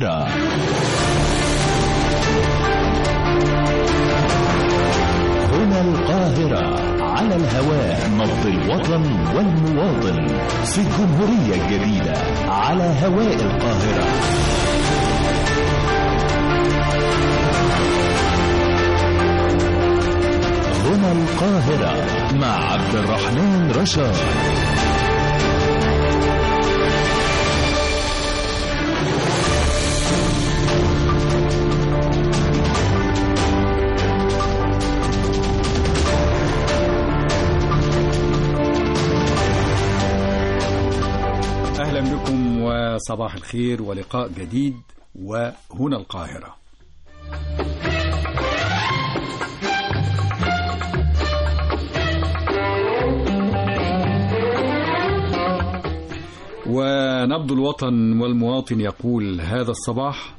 القاهرة هنا القاهرة على الهواء نبض الوطن والمواطن في الجمهورية الجديدة على هواء القاهرة هنا القاهرة مع عبد الرحمن رشاد أهلا بكم وصباح الخير ولقاء جديد وهنا القاهرة ونبض الوطن والمواطن يقول هذا الصباح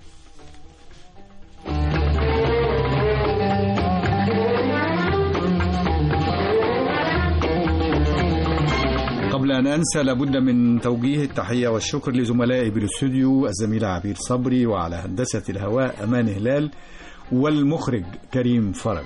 قبل أن أنسى لابد من توجيه التحية والشكر لزملائي بالاستوديو الزميلة عبير صبري وعلى هندسة الهواء أمان هلال والمخرج كريم فرج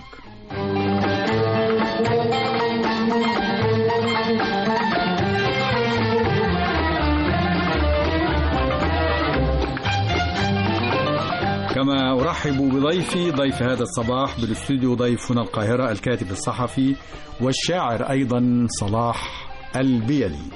كما أرحب بضيفي ضيف هذا الصباح بالاستوديو ضيف هنا القاهرة الكاتب الصحفي والشاعر أيضا صلاح البيلي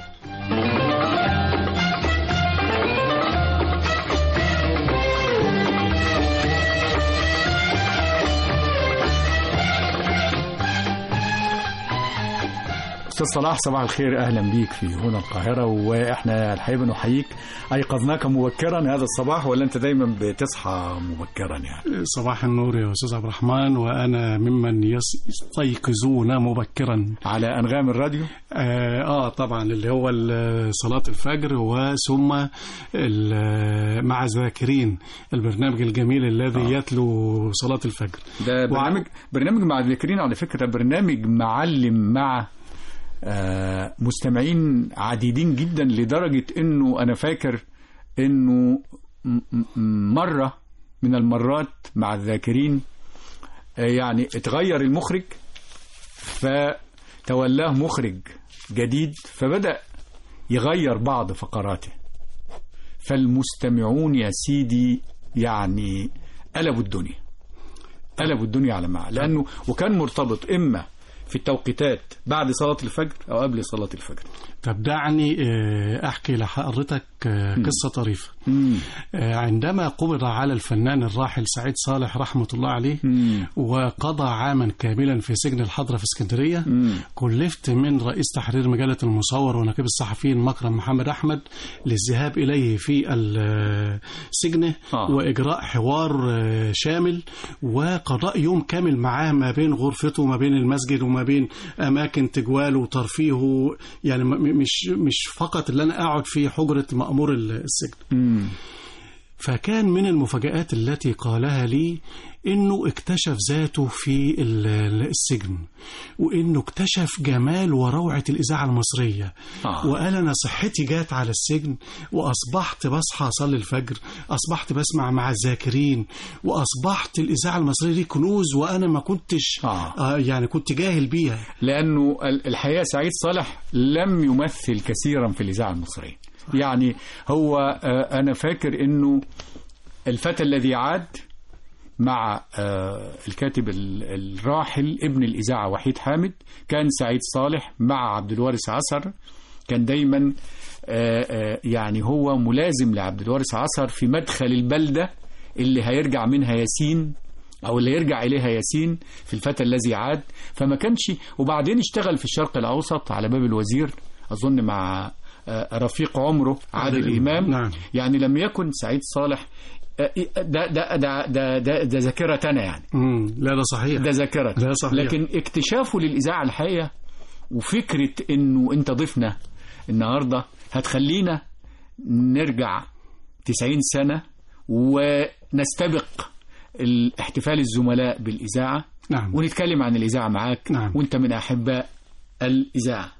استاذ صلاح صباح الخير اهلا بيك في هنا القاهره واحنا الحقيقه بنحييك ايقظناك مبكرا هذا الصباح ولا انت دايما بتصحى مبكرا يعني صباح النور يا استاذ عبد الرحمن وانا ممن يس- يستيقظون مبكرا على انغام الراديو آه, اه طبعا اللي هو ال- صلاه الفجر وثم ال- مع ذاكرين البرنامج الجميل الذي آه. يتلو صلاه الفجر ده برنامج برنامج مع الذاكرين على فكره برنامج معلم مع آه، مستمعين عديدين جدا لدرجه انه انا فاكر انه م- م- مره من المرات مع الذاكرين آه، يعني اتغير المخرج فتولاه مخرج جديد فبدأ يغير بعض فقراته فالمستمعون يا سيدي يعني قلبوا الدنيا قلبوا الدنيا على معه لأنه وكان مرتبط إما في التوقيتات بعد صلاة الفجر أو قبل صلاة الفجر طب دعني آه، احكي لحضرتك آه، قصه طريفه مم. آه، عندما قبض على الفنان الراحل سعيد صالح رحمه الله عليه مم. وقضى عاما كاملا في سجن الحضرة في اسكندرية مم. كلفت من رئيس تحرير مجلة المصور ونقيب الصحفيين مكرم محمد أحمد للذهاب إليه في ال- سجنه آه. وإجراء حوار آه، شامل وقضاء يوم كامل معاه ما بين غرفته وما بين المسجد وما بين أماكن تجواله وترفيهه يعني م- مش مش فقط اللي أنا أقعد في حجرة مأمور السجن مم. فكان من المفاجآت التي قالها لي انه اكتشف ذاته في ال- ال- السجن وانه اكتشف جمال وروعة الاذاعة المصرية آه. وقال انا صحتي جات على السجن واصبحت بصحى اصلي الفجر اصبحت بسمع مع الذاكرين واصبحت الاذاعة المصرية دي كنوز وانا ما كنتش آه. آه يعني كنت جاهل بيها لأنه ال- الحقيقة سعيد صالح لم يمثل كثيرا في الإذاعة المصرية يعني هو آه، أنا فاكر أنه الفتى الذي عاد مع آه، الكاتب ال- الراحل ابن الإذاعة وحيد حامد كان سعيد صالح مع عبد الوارث عصر كان دايما آه، آه، يعني هو ملازم لعبد الوارث عصر في مدخل البلدة اللي هيرجع منها ياسين او اللي يرجع اليها ياسين في الفتى الذي عاد فما كانش وبعدين اشتغل في الشرق الاوسط على باب الوزير اظن مع آه، رفيق عمره عادل عادل امام نعم. يعني لم يكن سعيد صالح آه، ده ده ده ده ده, ده ذاكره انا يعني مم. لا ده صحيح ده ذاكره ده صحيح. لكن اكتشافه للإذاعة الحقيقة وفكرة إنه أنت ضيفنا النهاردة هتخلينا نرجع 90 سنة ونستبق الاحتفال الزملاء بالإذاعة نعم ونتكلم عن الإذاعة معاك نعم. وأنت من أحباء الإذاعة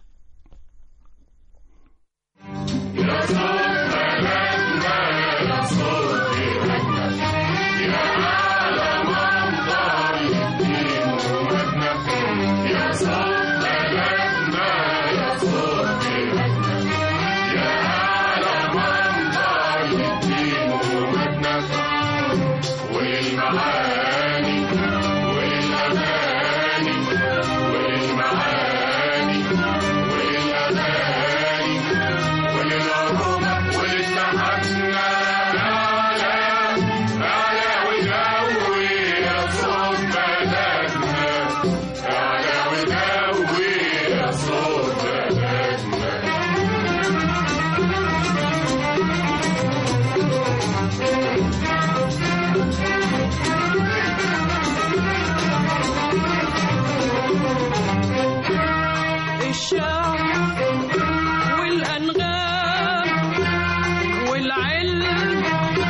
الشعر والأنغام والعلم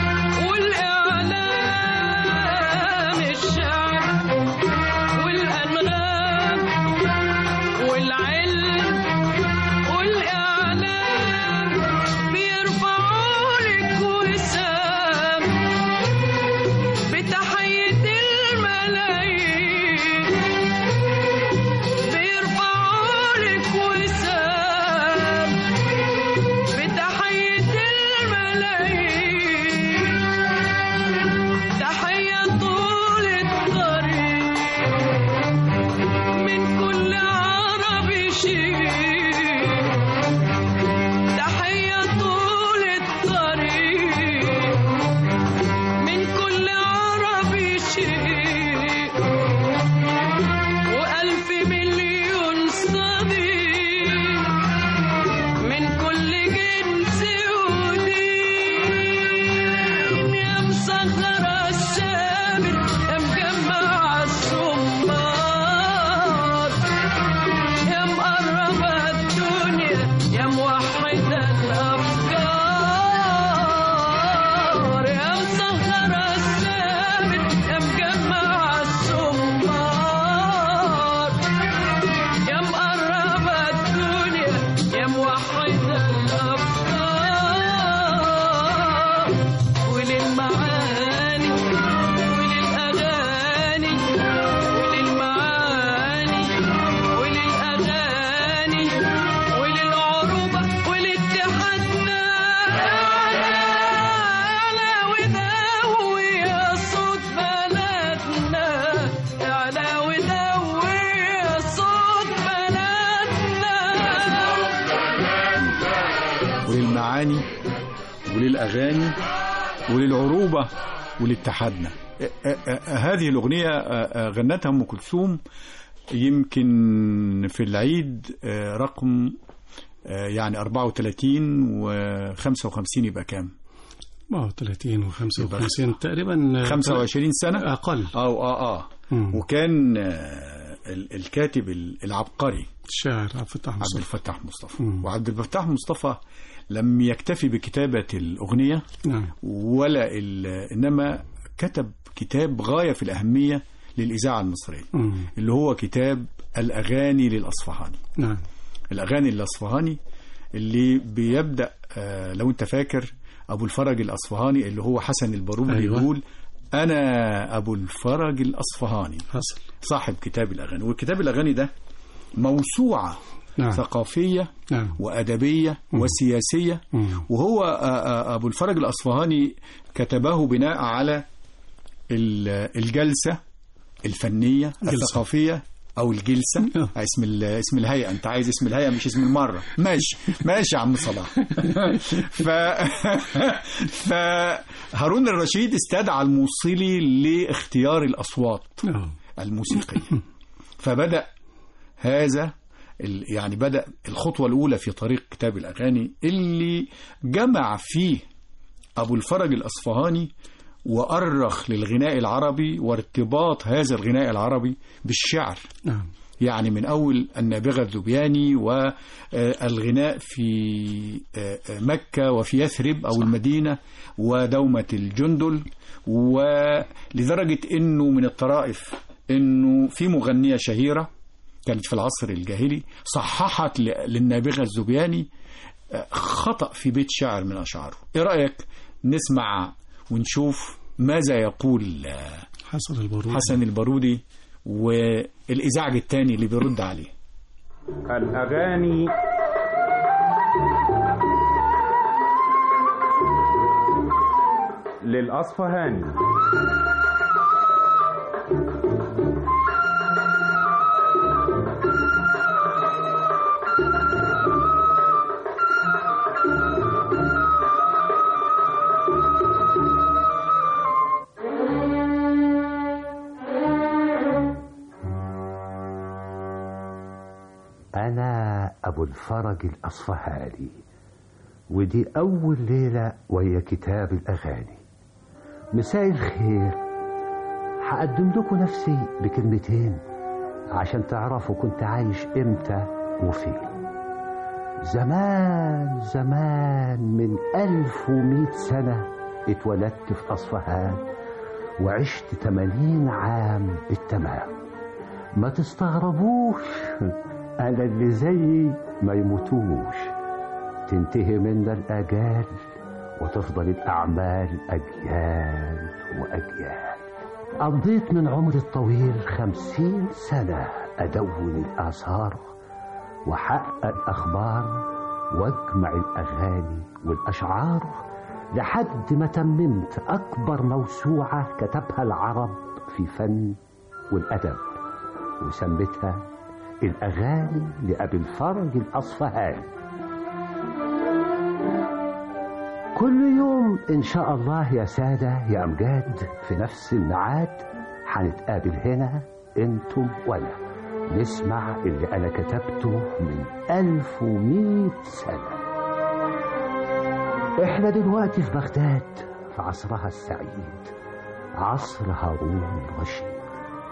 والإعلام الشعر والأنغام والعلم والإعلام بيرفعوا لك وسام بتحية الملايين بيرفعوا لك وسام بتحية الملايين تحية طول الطريق من كل عربي شيء تحية طول الطريق من كل عربي شيء وألف مليون صديق من كل جنس ودين يا مسخر الشامل يا مجمع الصمار يا مقرب الدنيا يا موحد الأفكار يا مسخر الشامل يا مجمع الصمار يا مقرب الدنيا يا موحد الأفكار وللمعاني وللأغاني وللمعاني وللأغاني وللعروبة ولاتحادنا أعلى ودوي يا صوت بلدنا أعلى ودوي يا صوت بلدنا وللمعاني وللأغاني وللعروبة ولاتحادنا أ- أ- أ- هذه الأغنية أ- أ- غنتها أم كلثوم يمكن في العيد أ، رقم أ، يعني 34 و 55 يبقى كام؟ ما هو 30 و 55 تقريبا 25 سنة؟ أقل أو آه آه مم. وكان آه، ال- الكاتب ال- العبقري الشاعر عبد الفتاح عبد مصطفى الفتاح مصطفى مم. وعبد الفتاح مصطفى لم يكتفي بكتابة الأغنية نعم ولا ال- إنما كتب كتاب غاية في الأهمية للإذاعة المصرية مم. اللي هو كتاب الأغاني للأصفهاني نعم الأغاني للأصفهاني اللي بيبدأ آه، لو أنت فاكر أبو الفرج الأصفهاني اللي هو حسن البارودي أيوة. يقول أنا أبو الفرج الأصفهاني حصل صاحب كتاب الأغاني وكتاب الأغاني ده موسوعة نعم ثقافية نعم وأدبية وسياسية مم. وهو آه، آه، أبو الفرج الأصفهاني كتبه بناء على ال- الجلسة الفنية جلسة. الثقافية أو الجلسة آه. اسم ال- اسم الهيئة أنت عايز اسم الهيئة مش اسم المرة ماشي ماشي يا عم صلاح ف فهارون الرشيد استدعى الموصلي لاختيار الأصوات آه. الموسيقية فبدأ هذا ال- يعني بدأ الخطوة الأولى في طريق كتاب الأغاني اللي جمع فيه أبو الفرج الأصفهاني وأرخ للغناء العربي وارتباط هذا الغناء العربي بالشعر نعم يعني من أول النابغة الذبياني والغناء في آه، آه، مكة وفي يثرب أو المدينة ودومة الجندل ولدرجة أنه من الطرائف أنه في مغنية شهيرة كانت في العصر الجاهلي صححت ل- للنابغة الذبياني آه، خطأ في بيت شعر من أشعاره إيه رأيك نسمع ونشوف ماذا يقول آه، حسن البارودي حسن البارودي والإزعاج الثاني اللي بيرد عليه الأغاني للأصفهاني أنا أبو الفرج الأصفهاني ودي أول ليلة وهي كتاب الأغاني مساء الخير هقدم لكم نفسي بكلمتين عشان تعرفوا كنت عايش إمتى وفين زمان زمان من ألف ومئة سنة اتولدت في أصفهان وعشت تمانين عام بالتمام ما تستغربوش أنا اللي زيي ما يموتوش تنتهي منا الأجال وتفضل الأعمال أجيال وأجيال قضيت من عمري الطويل خمسين سنة أدون الآثار وحقق الأخبار واجمع الأغاني والأشعار لحد ما تممت أكبر موسوعة كتبها العرب في فن والأدب وسميتها الأغاني لأبي الفرج الأصفهاني كل يوم إن شاء الله يا سادة يا أمجاد في نفس الميعاد هنتقابل هنا أنتم وأنا نسمع اللي أنا كتبته من ألف ومئة سنة إحنا دلوقتي في بغداد في عصرها السعيد عصر هارون الرشيد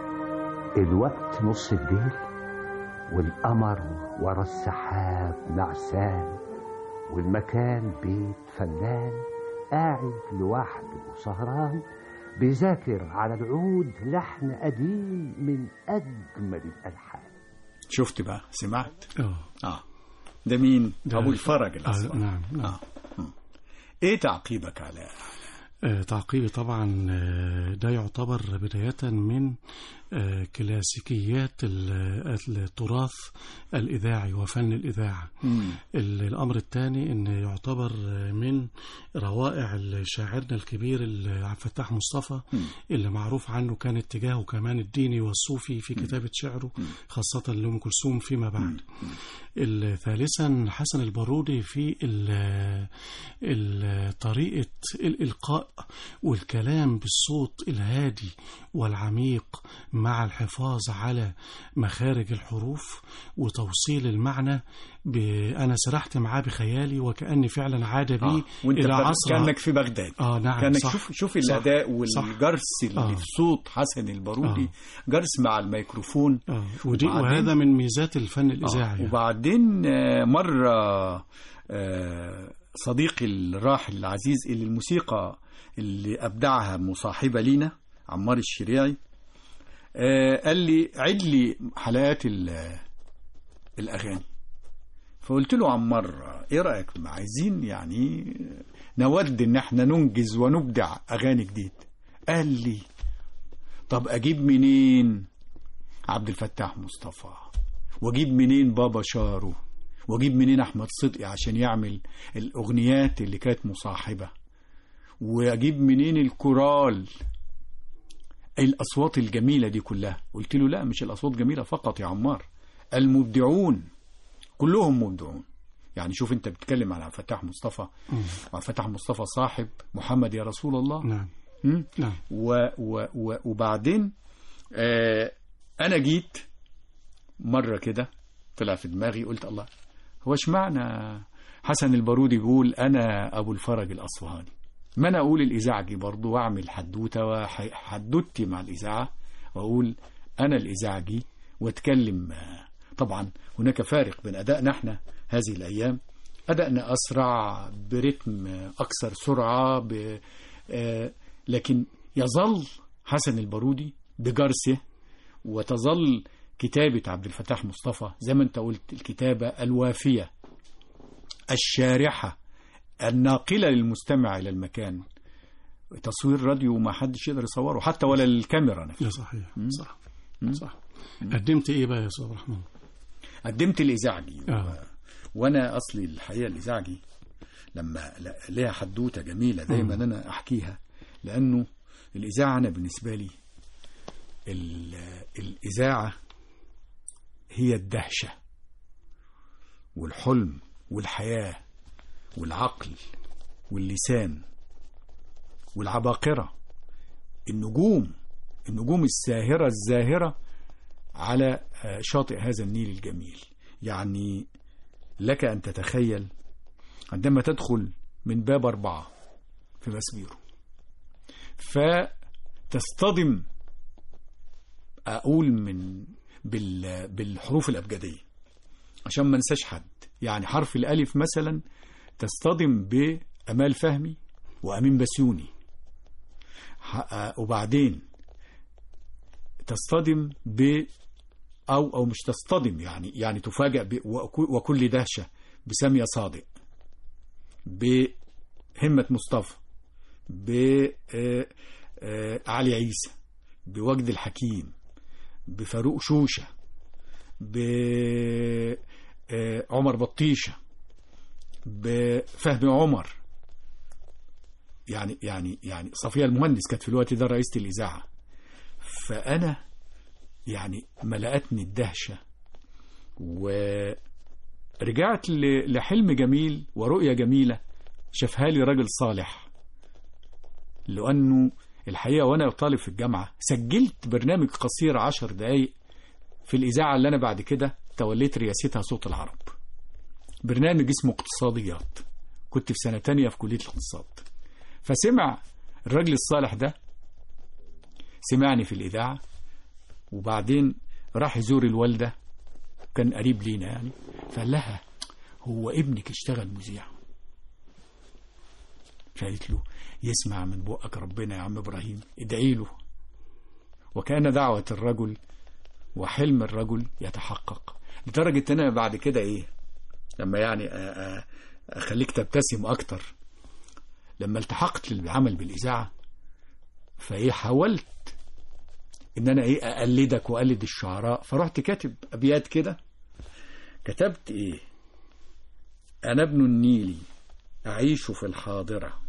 الوقت نص الليل والقمر ورا السحاب نعسان والمكان بيت فنان قاعد لوحده سهران بيذاكر على العود لحن قديم من أجمل الألحان شفت بقى سمعت اه اه ده مين ده- ابو الفرج آه الاصفر نعم نعم آه. مم. ايه تعقيبك على آه، تعقيبي طبعا آه، ده يعتبر بداية من آه، كلاسيكيات ال- التراث الإذاعي وفن الإذاعة ال- الأمر الثاني أن يعتبر آه، من روائع شاعرنا الكبير ال- عبد الفتاح مصطفى اللي معروف عنه كان اتجاهه كمان الديني والصوفي في كتابة شعره خاصة لأم كلثوم فيما بعد ال- ثالثا حسن البارودي في ال- ال- طريقة الإلقاء والكلام بالصوت الهادي والعميق مع الحفاظ على مخارج الحروف وتوصيل المعنى ب... أنا سرحت معاه بخيالي وكأني فعلا عاد بي آه. وانت إلى بغ- عصر كانك في بغداد آه نعم كانك صح شوف شوف صح، الاداء صح. والجرس اللي آه. في صوت حسن البارودي آه. جرس مع الميكروفون آه. ودي وبعدين- وهذا من ميزات الفن الإذاعي آه. يعني. وبعدين آه، مرة آه، صديقي الراحل العزيز اللي الموسيقى اللي أبدعها مصاحبة لينا عمار الشريعي آه، قال لي عد لي حلقات ال- الأغاني فقلت له عمار ايه رأيك عايزين يعني نود ان احنا ننجز ونبدع اغاني جديد قال لي طب اجيب منين عبد الفتاح مصطفى واجيب منين بابا شارو واجيب منين احمد صدقي عشان يعمل الاغنيات اللي كانت مصاحبه واجيب منين الكورال الاصوات الجميله دي كلها قلت له لا مش الاصوات جميله فقط يا عمار المبدعون كلهم مبدعون يعني شوف انت بتتكلم عن عبد الفتاح مصطفى عبد الفتاح مصطفى صاحب محمد يا رسول الله نعم م? نعم و و و وبعدين آه انا جيت مره كده طلع في دماغي قلت الله هو اشمعنى حسن البارودي بيقول انا ابو الفرج الاصفهاني ما انا اقول الاذاعجي برضه واعمل حدوته وحدوتي مع الاذاعه واقول انا الاذاعجي واتكلم آه، طبعا هناك فارق بين ادائنا احنا هذه الايام ادائنا اسرع برتم اكثر سرعه ب آه، لكن يظل حسن البارودي بجرسه وتظل كتابة عبد الفتاح مصطفى زي ما انت قلت الكتابة الوافية الشارحة الناقلة للمستمع إلى المكان تصوير راديو ما حدش يقدر يصوره حتى ولا الكاميرا نفسها لا صحيح صح صح قدمت ايه بقى يا استاذ عبد الرحمن؟ قدمت الإذاعجي آه. وأنا أصلي الحقيقة الإذاعجي لما لا- ليها حدوتة جميلة دايما أنا أحكيها لأنه الإذاعة أنا بالنسبة لي ال الإذاعة هي الدهشة والحلم والحياة والعقل واللسان والعباقرة النجوم النجوم الساهرة الزاهرة على آه، شاطئ هذا النيل الجميل يعني لك أن تتخيل عندما تدخل من باب أربعة في مسبيرو فتصطدم أقول من بال بالحروف الأبجدية عشان ما ننساش حد يعني حرف الألف مثلا تصطدم بأمال فهمي وأمين بسيوني ح- آه، وبعدين تصطدم ب أو أو مش تصطدم يعني يعني تفاجأ ب وك- وكل دهشة بسامية صادق بهمة مصطفى بعلي عيسى بوجد الحكيم بفاروق شوشة بعمر بطيشة بفهمي عمر يعني يعني يعني صفية المهندس كانت في الوقت ده رئيسة الإذاعة فأنا يعني ملأتني الدهشة ورجعت ل- لحلم جميل ورؤية جميلة شافها لي راجل صالح لأنه الحقيقة وأنا طالب في الجامعة سجلت برنامج قصير عشر دقايق في الإذاعة اللي أنا بعد كده توليت رئاستها صوت العرب برنامج اسمه اقتصاديات كنت في سنة تانية في كلية الاقتصاد فسمع الراجل الصالح ده سمعني في الإذاعة وبعدين راح يزور الوالدة كان قريب لينا يعني فقال لها هو ابنك اشتغل مذيع فقالت له يسمع من بقك ربنا يا عم إبراهيم ادعي له وكان دعوة الرجل وحلم الرجل يتحقق لدرجة ان انا بعد كده ايه لما يعني أ- أ- اخليك تبتسم اكتر لما التحقت بالعمل بالاذاعه فايه حاولت ان انا ايه اقلدك واقلد الشعراء فرحت كاتب ابيات كده كتبت ايه انا ابن النيل اعيش في الحاضره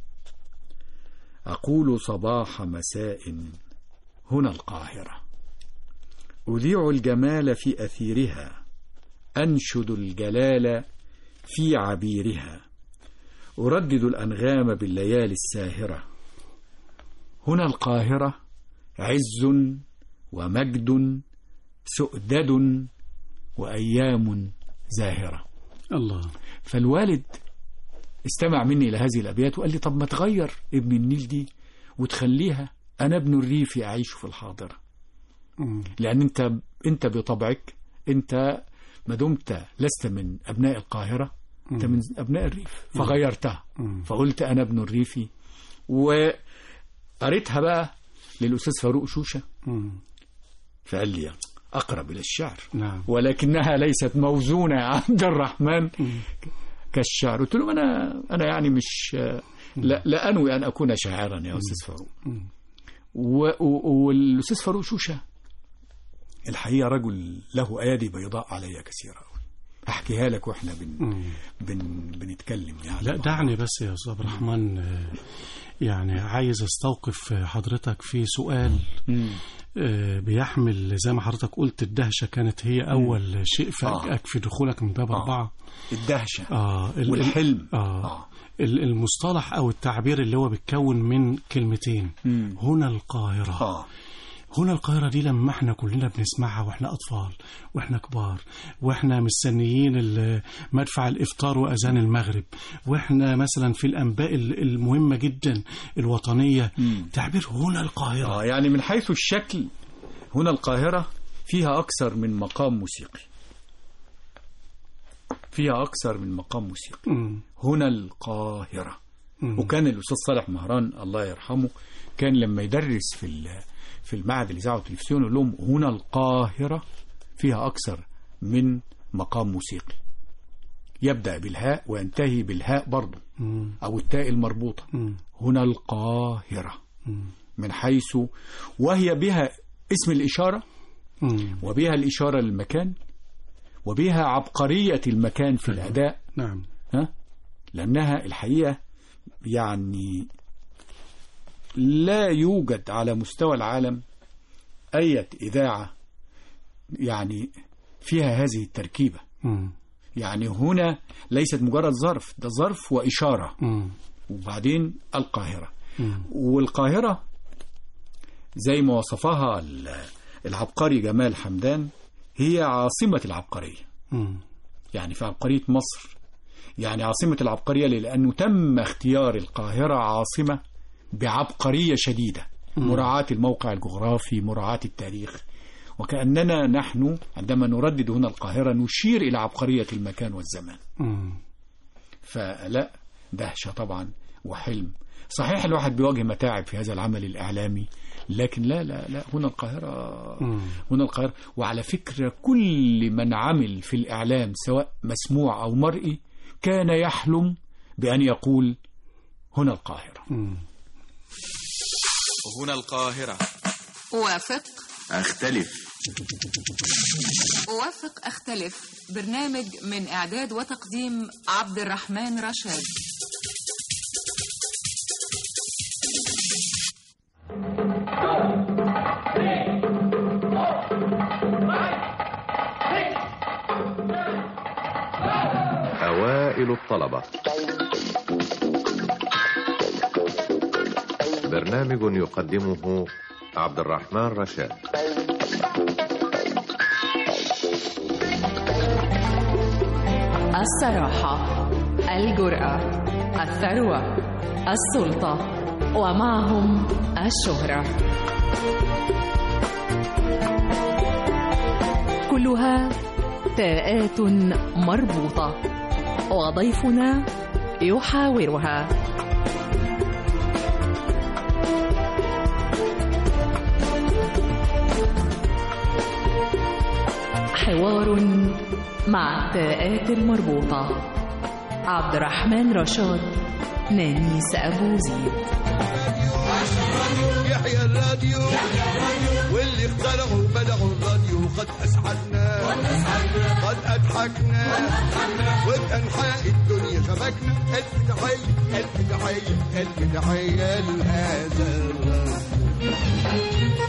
اقول صباح مساء هنا القاهره اذيع الجمال في اثيرها انشد الجلال في عبيرها أردد الأنغام بالليالي الساهرة هنا القاهرة عز ومجد سؤدد وأيام زاهرة الله فالوالد استمع مني إلى هذه الأبيات وقال لي طب ما تغير ابن النيل دي وتخليها أنا ابن الريف أعيش في الحاضرة مم. لأن أنت أنت بطبعك أنت ما دمت لست من أبناء القاهرة أنت من أبناء الريف فغيرتها مم. فقلت أنا ابن الريفي وقريتها بقى للأستاذ فاروق شوشة مم. فقال لي أقرب إلى الشعر نعم ولكنها ليست موزونة يا عبد الرحمن كالشعر قلت له أنا أنا يعني مش لا, لا أنوي أن أكون شاعرا يا أستاذ فاروق مم. و- و- والأستاذ فاروق شوشة الحقيقة رجل له أيادي بيضاء علي كثيرة أوي أحكيها لك وإحنا بن مم. بن بنتكلم يعني لا دعني بس يا أستاذ عبد الرحمن آه، يعني عايز استوقف حضرتك في سؤال مم. آه، بيحمل زي ما حضرتك قلت الدهشة كانت هي أول شيء فاجأك في دخولك من باب آه. أربعة الدهشة آه ال- والحلم آه. آه. ال- المصطلح أو التعبير اللي هو بيتكون من كلمتين مم. هنا القاهرة آه. هنا القاهرة دي لما احنا كلنا بنسمعها واحنا أطفال واحنا كبار واحنا مستنيين ال- مدفع الإفطار وأذان المغرب واحنا مثلا في الأنباء ال- المهمة جدا الوطنية مم. تعبير هنا القاهرة آه يعني من حيث الشكل هنا القاهرة فيها أكثر من مقام موسيقي فيها أكثر من مقام موسيقي مم. هنا القاهرة مم. وكان الأستاذ صالح مهران الله يرحمه كان لما يدرس في ال- في المعهد الإذاعة والتلفزيون يقول لهم هنا القاهرة فيها أكثر من مقام موسيقي يبدأ بالهاء وينتهي بالهاء برضه مم. أو التاء المربوطة مم. هنا القاهرة مم. من حيث وهي بها اسم الإشارة مم. وبها الإشارة للمكان وبها عبقرية المكان في الأداء نعم ها؟ لأنها الحقيقة يعني لا يوجد على مستوى العالم أية إذاعة يعني فيها هذه التركيبة مم. يعني هنا ليست مجرد ظرف ده ظرف وإشارة مم. وبعدين القاهرة مم. والقاهرة زي ما وصفها ال- العبقري جمال حمدان هي عاصمة العبقرية مم. يعني في عبقرية مصر يعني عاصمة العبقرية ليه؟ لأنه تم اختيار القاهرة عاصمة بعبقرية شديدة مراعاة الموقع الجغرافي مراعاة التاريخ وكأننا نحن عندما نردد هنا القاهرة نشير إلى عبقرية المكان والزمان مم. فلا دهشة طبعا وحلم صحيح الواحد بيواجه متاعب في هذا العمل الإعلامي لكن لا لا لا هنا القاهرة مم. هنا القاهرة وعلى فكرة كل من عمل في الإعلام سواء مسموع أو مرئي كان يحلم بأن يقول هنا القاهرة مم. هنا القاهرة وافق أختلف وافق اختلف برنامج من اعداد وتقديم عبد الرحمن رشاد أوائل الطلبة برنامج يقدمه عبد الرحمن رشاد الصراحة الجرأة الثروة السلطة ومعهم الشهرة كلها تاءات مربوطة وضيفنا يحاورها حوار مع التاءات المربوطة عبد الرحمن رشاد نانيس أبو زيد يحيى الراديو واللي اخترعوا بدعوا الراديو قد اسعدنا قد اضحكنا وبانحاء الدنيا شبكنا الف تحيه الف تحيه الف تحيه لهذا الراديو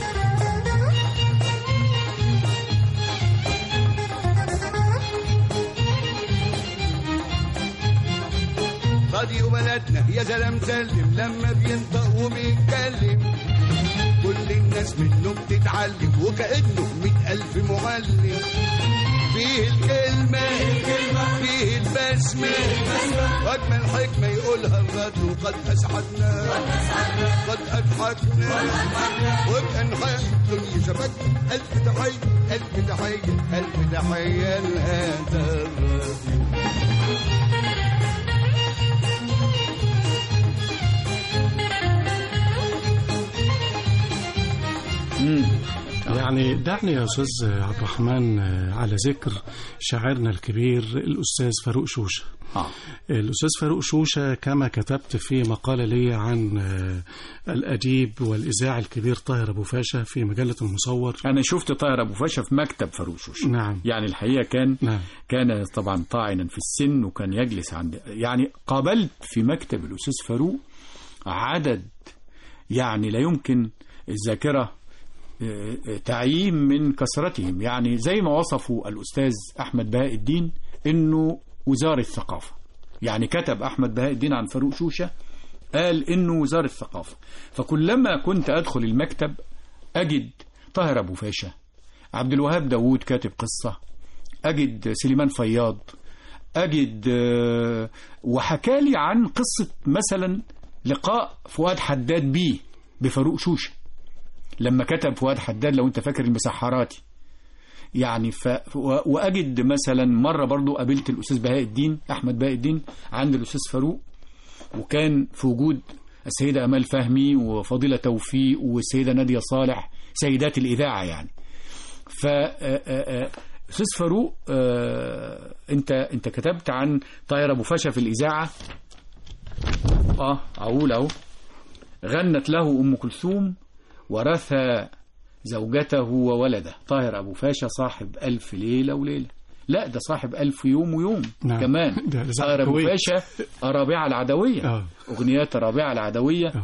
راديو بلدنا يا سلام سلم لما بينطق وبيتكلم كل الناس منه بتتعلم وكأنه مئة ألف معلم فيه الكلمة فيه البسمة وأجمل حكمة يقولها الراديو قد أسعدنا قد أضحكنا وبأنحاء الدنيا شبكنا ألف تحية ألف تحية ألف تحية لهذا الراديو يعني دعني يا أستاذ عبد الرحمن على ذكر شاعرنا الكبير الأستاذ فاروق شوشة آه. الأستاذ فاروق شوشة كما كتبت في مقالة لي عن الأديب والإذاعي الكبير طاهر أبو فاشا في مجلة المصور أنا شفت طاهر أبو فاشا في مكتب فاروشوش نعم يعني الحقيقة كان نعم كان طبعا طاعنا في السن وكان يجلس عند يعني قابلت في مكتب الأستاذ فاروق عدد يعني لا يمكن الذاكرة آه، آه، تعيين من كثرتهم يعني زي ما وصفوا الأستاذ أحمد بهاء الدين إنه وزارة الثقافة يعني كتب أحمد بهاء الدين عن فاروق شوشة قال إنه وزارة الثقافة فكلما كنت أدخل المكتب أجد طاهر أبو فاشا عبد الوهاب داوود كاتب قصة أجد سليمان فياض أجد آه، وحكالي عن قصة مثلا لقاء فؤاد حداد بيه بفاروق شوشة لما كتب فؤاد حداد لو انت فاكر المسحراتي يعني ف... و- واجد مثلا مره برضو قابلت الاستاذ بهاء الدين احمد بهاء الدين عند الاستاذ فاروق وكان في وجود السيده امال فهمي وفضيله توفيق والسيده ناديه صالح سيدات الاذاعه يعني ف آه، آه، آه، استاذ فاروق آه، انت انت كتبت عن طاهر ابو فاشا في الاذاعه اه اقول اهو غنت له ام كلثوم ورثى زوجته وولده طاهر أبو فاشا صاحب ألف ليلة وليلة لا ده صاحب ألف يوم ويوم نعم. كمان ده إذاعة طاهر أبو الكويت. فاشا رابعة العدوية آه. أغنيات رابعة العدوية آه.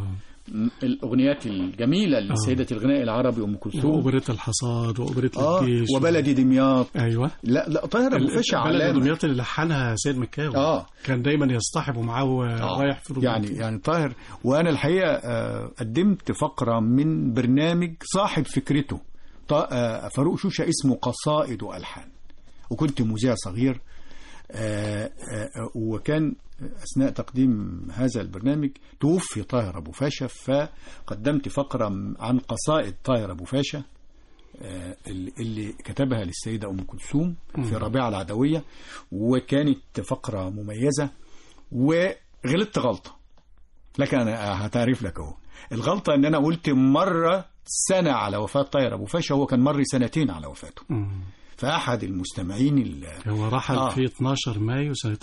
م- الاغنيات الجميله لسيده الغناء العربي ام كلثوم وأوبريت الحصاد وأوبريت اه الجيش وبلدي دمياط ايوه لا لا طاهر ابو فاشا بلد علامه دمياط اللي لحنها سيد مكاوي اه كان دايما يصطحب معاه آه. رايح في يعني يعني طاهر وانا الحقيقه آه، قدمت فقره من برنامج صاحب فكرته طا- آه، فاروق شوشه اسمه قصائد والحان وكنت مذيع صغير آه، آه، وكان اثناء تقديم هذا البرنامج توفي طاهر ابو فاشا فقدمت فقره عن قصائد طاهر ابو فاشا آه، اللي اللي كتبها للسيده ام كلثوم في ربيعه العدويه وكانت فقره مميزه وغلطت غلطه لكن انا هتعرف لك اهو الغلطه ان انا قلت مره سنه على وفاه طاهر ابو فاشا هو كان مر سنتين على وفاته مم. فاحد المستمعين ال- هو رحل آه. في 12 مايو سنة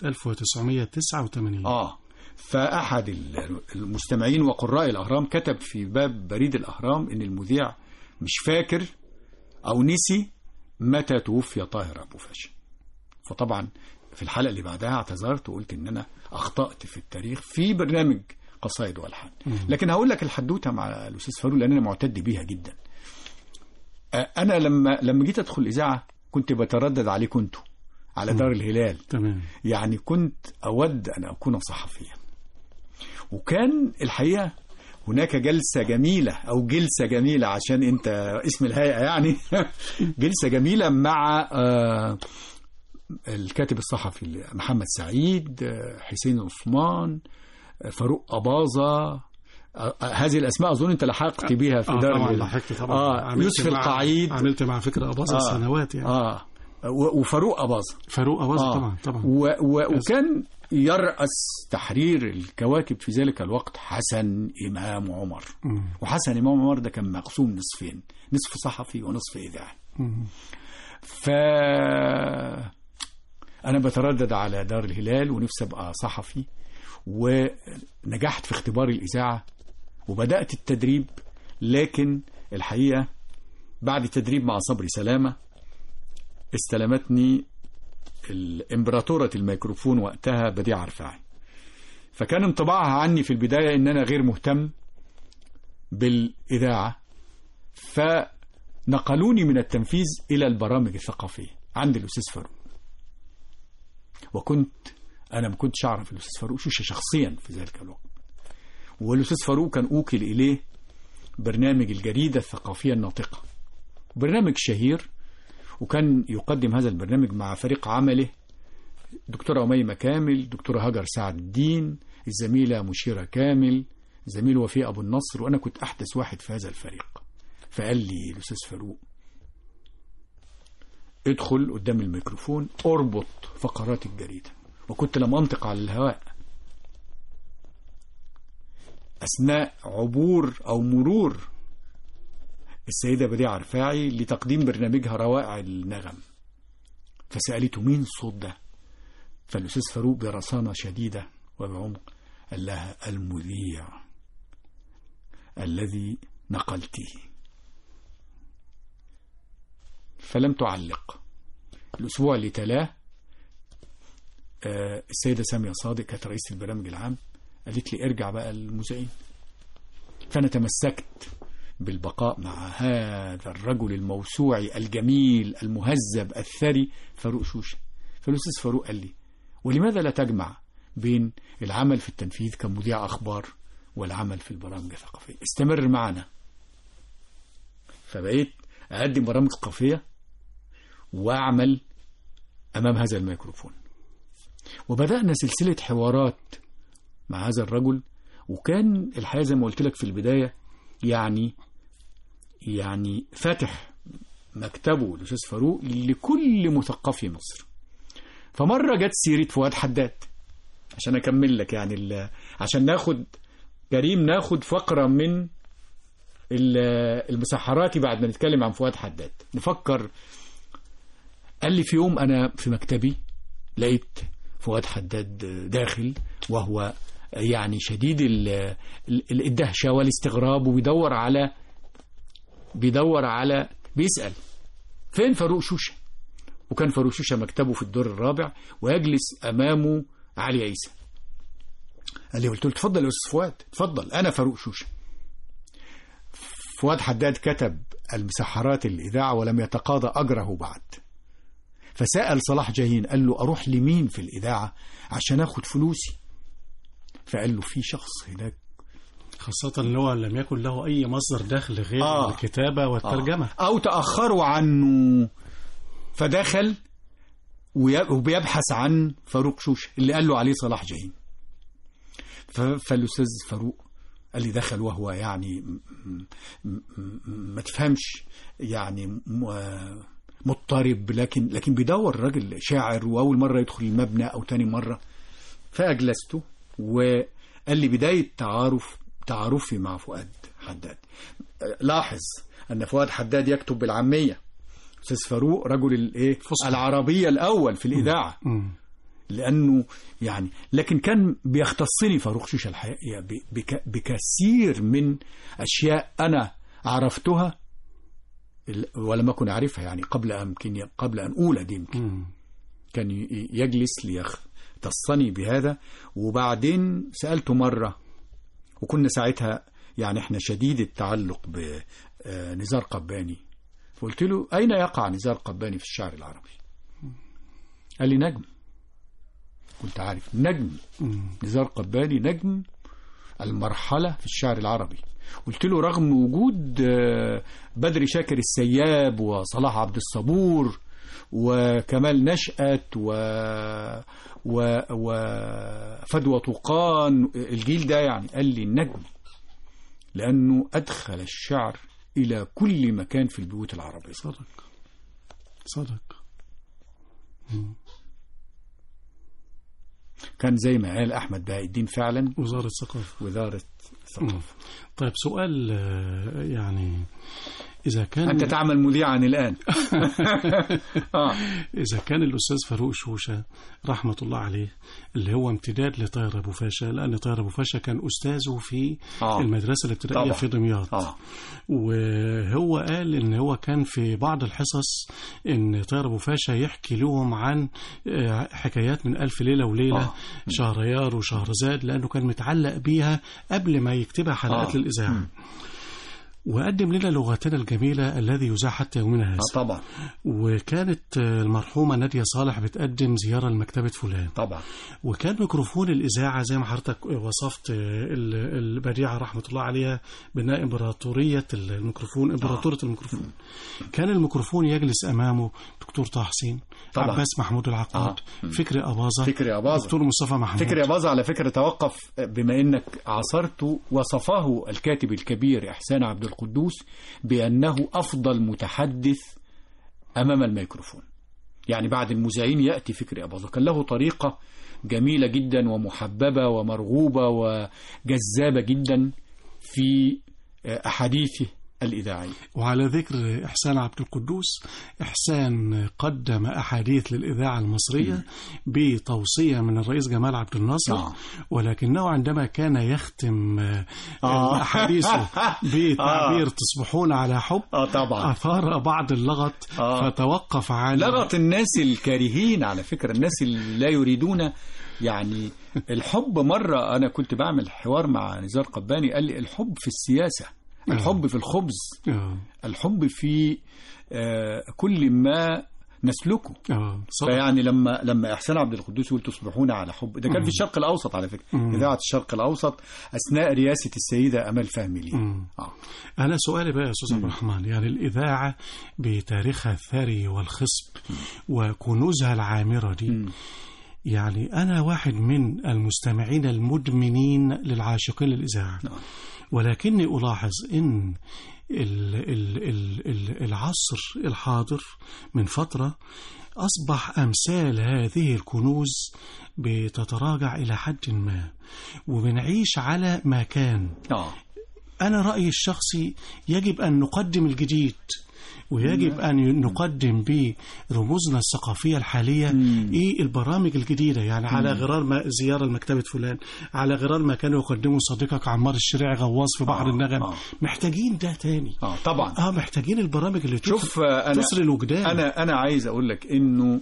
1989 اه فاحد ال- المستمعين وقراء الاهرام كتب في باب بريد الاهرام ان المذيع مش فاكر او نسي متى توفي طاهر ابو فاشا فطبعا في الحلقه اللي بعدها اعتذرت وقلت ان انا اخطات في التاريخ في برنامج قصائد والحان لكن هقول لك الحدوته مع الاستاذ فاروق لان انا معتد بيها جدا آه، انا لما لما جيت ادخل الاذاعه كنت بتردد عليكم انتوا على دار الهلال تمام يعني كنت أود أن أكون صحفيا وكان الحقيقة هناك جلسة جميلة أو جلسة جميلة عشان أنت اسم الهيئة يعني جلسة جميلة مع آه، الكاتب الصحفي محمد سعيد آه، حسين عثمان آه، فاروق أباظة آه، آه، هذه الأسماء أظن أنت لحقت بيها في آه دار طبعا الهلال. لحقت طبعا آه عملت يوسف مع- القعيد عملت مع فكرة أباظة آه. سنوات يعني آه و- وفاروق أباظة فاروق أباظة آه. طبعا طبعا و و وكان يرأس تحرير الكواكب في ذلك الوقت حسن إمام عمر مم. وحسن إمام عمر ده كان مقسوم نصفين نصف صحفي ونصف إذاعي مم. ف أنا بتردد على دار الهلال ونفسي أبقى صحفي ونجحت في اختبار الإذاعة وبدأت التدريب لكن الحقيقة بعد تدريب مع صبري سلامة استلمتني الامبراطورة الميكروفون وقتها بديع رفاعي فكان انطباعها عني في البداية ان انا غير مهتم بالاذاعة فنقلوني من التنفيذ الى البرامج الثقافية عند الاستاذ فاروق وكنت انا ما كنتش اعرف الاستاذ فاروق شوشة شخصيا في ذلك الوقت والاستاذ فاروق كان اوكل اليه برنامج الجريدة الثقافية الناطقة برنامج شهير وكان يقدم هذا البرنامج مع فريق عمله دكتورة أميمة كامل دكتورة هاجر سعد الدين الزميلة مشيرة كامل زميل وفيق أبو النصر وأنا كنت أحدث واحد في هذا الفريق فقال لي الأستاذ فاروق ادخل قدام الميكروفون اربط فقرات الجريدة وكنت لم أنطق على الهواء أثناء عبور أو مرور السيدة بديعة رفاعي لتقديم برنامجها روائع النغم فسألته مين الصوت ده فالأستاذ فاروق برصانة شديدة وبعمق قال لها المذيع الذي نقلته فلم تعلق الأسبوع اللي تلاه آه، السيدة سامية صادق كانت رئيسة البرنامج العام قالت لي ارجع بقى للمذيعين فأنا تمسكت بالبقاء مع هذا الرجل الموسوعي الجميل المهذب الثري فاروق شوشة فالأستاذ فاروق قال لي ولماذا لا تجمع بين العمل في التنفيذ كمذيع أخبار والعمل في البرامج الثقافية استمر معنا فبقيت أقدم برامج ثقافية وأعمل أمام هذا الميكروفون وبدأنا سلسلة حوارات مع هذا الرجل وكان الحقيقة زي ما قلت لك في البداية يعني يعني فاتح مكتبه الأستاذ فاروق لكل مثقفي مصر فمرة جت سيرة فؤاد حداد عشان أكمل لك يعني ال- عشان ناخد كريم ناخد فقرة من ال- المسحراتي بعد ما نتكلم عن فؤاد حداد نفكر قال لي في يوم أنا في مكتبي لقيت فؤاد حداد داخل وهو يعني شديد ال- ال- الدهشة والاستغراب وبيدور على بيدور على بيسأل فين فاروق شوشة وكان فاروق شوشة مكتبه في الدور الرابع ويجلس أمامه علي عيسى قال لي قلت له اتفضل يا أستاذ فؤاد اتفضل أنا فاروق شوشة فؤاد حداد كتب المسحرات الإذاعة ولم يتقاضى أجره بعد فسأل صلاح جاهين قال له أروح لمين في الإذاعة عشان أخد فلوسي فقال له في شخص هناك خاصة ان هو لم يكن له اي مصدر دخل غير آه. الكتابة والترجمة آه. أو تأخروا عنه فدخل وي- وبيبحث عن فاروق شوشة اللي قال له عليه صلاح جاهين ف- فالأستاذ فاروق قال لي دخل وهو يعني م- م- م- ما تفهمش يعني م- آه مضطرب لكن لكن بيدور راجل شاعر واول مره يدخل المبنى او تاني مره فاجلسته وقال لي بدايه تعارف تعارفي مع فؤاد حداد لاحظ ان فؤاد حداد يكتب بالعاميه استاذ فاروق رجل الايه العربيه الاول في الاذاعه لانه يعني لكن كان بيختصني فاروق شيشه الحقيقه ب- بك بكثير من اشياء انا عرفتها ال- ولم اكن اعرفها يعني قبل يمكن قبل ان اولد يمكن كان ي- يجلس ليختصني بهذا وبعدين سالته مره وكنا ساعتها يعني احنا شديد التعلق بنزار قباني فقلت له اين يقع نزار قباني في الشعر العربي قال لي نجم كنت عارف نجم نزار قباني نجم المرحلة في الشعر العربي قلت له رغم وجود آه، بدر شاكر السياب وصلاح عبد الصبور وكمال نشأت و و وفدوى طوقان الجيل ده يعني قال لي النجم لأنه أدخل الشعر إلى كل مكان في البيوت العربية صدق صدق كان زي ما قال أحمد بهاء الدين فعلا وزارة الثقافة وزارة الثقافة طيب سؤال آه، يعني إذا كان أنت تعمل مذيعا الآن آه. إذا كان الأستاذ فاروق شوشة رحمة الله عليه اللي هو امتداد لطاهر أبو فاشا لأن طاهر أبو فاشا كان أستاذه في آه. المدرسة الابتدائية طبعا. في دمياط آه. وهو قال إن هو كان في بعض الحصص إن طاهر أبو فاشا يحكي لهم عن آه، حكايات من ألف ليلة وليلة آه. شهريار وشهرزاد لأنه كان متعلق بيها قبل ما يكتبها حلقات آه. للإذاعة وقدم لنا لغتنا الجميلة الذي يذاع حتى يومنا هذا آه طبعا وكانت آه، المرحومة نادية صالح بتقدم زيارة لمكتبة فلان طبعا وكان ميكروفون الإذاعة زي ما حضرتك وصفت آه، ال- البديعة رحمة الله عليها بناء إمبراطورية الميكروفون إمبراطورة الميكروفون كان الميكروفون يجلس أمامه دكتور طه حسين طبعا. عباس محمود العقاد آه. فكري أباظة فكري أباظة. دكتور مصطفى محمود فكري أباظة على فكرة توقف بما أنك عاصرت وصفه الكاتب الكبير إحسان عبد القدوس بأنه أفضل متحدث أمام الميكروفون يعني بعد المذيعين يأتي فكري أباظة كان له طريقة جميلة جدا ومحببة ومرغوبة وجذابة جدا في أحاديثه الإذاعية وعلى ذكر إحسان عبد القدوس إحسان قدم أحاديث للإذاعة المصرية بتوصية من الرئيس جمال عبد الناصر آه. ولكنه عندما كان يختم آه، آه. أحاديثه بتعبير تصبحون على حب آه طبعا أثار بعض اللغط آه. فتوقف عن لغط الناس الكارهين على فكرة الناس اللي لا يريدون يعني الحب مرة أنا كنت بعمل حوار مع نزار قباني قال لي الحب في السياسة الحب في الخبز آه. الحب في آه، كل ما نسلكه آه. صدق. فيعني لما لما احسان عبد القدوس يقول تصبحون على حب ده كان في الشرق الاوسط على فكره مم. اذاعه الشرق الاوسط اثناء رئاسه السيده امال فهمي لي مم. آه. أنا سؤالي بقى يا أستاذ عبد الرحمن يعني الإذاعة بتاريخها الثري والخصب وكنوزها العامرة دي يعني أنا واحد من المستمعين المدمنين للعاشقين للإذاعة نعم. ولكني ألاحظ إن ال ال ال ال العصر الحاضر من فترة أصبح أمثال هذه الكنوز بتتراجع إلى حد ما وبنعيش على ما كان اه أنا رأيي الشخصي يجب أن نقدم الجديد ويجب أن نقدم برموزنا الثقافية الحالية إيه البرامج الجديدة يعني على غرار ما زيارة لمكتبة فلان على غرار ما كانوا يقدموا صديقك عمار الشريعي غواص في بحر آه، النغم آه. محتاجين ده تاني اه طبعا اه محتاجين البرامج اللي شوف تث- آه، انا تثري الوجدان انا انا عايز اقول لك انه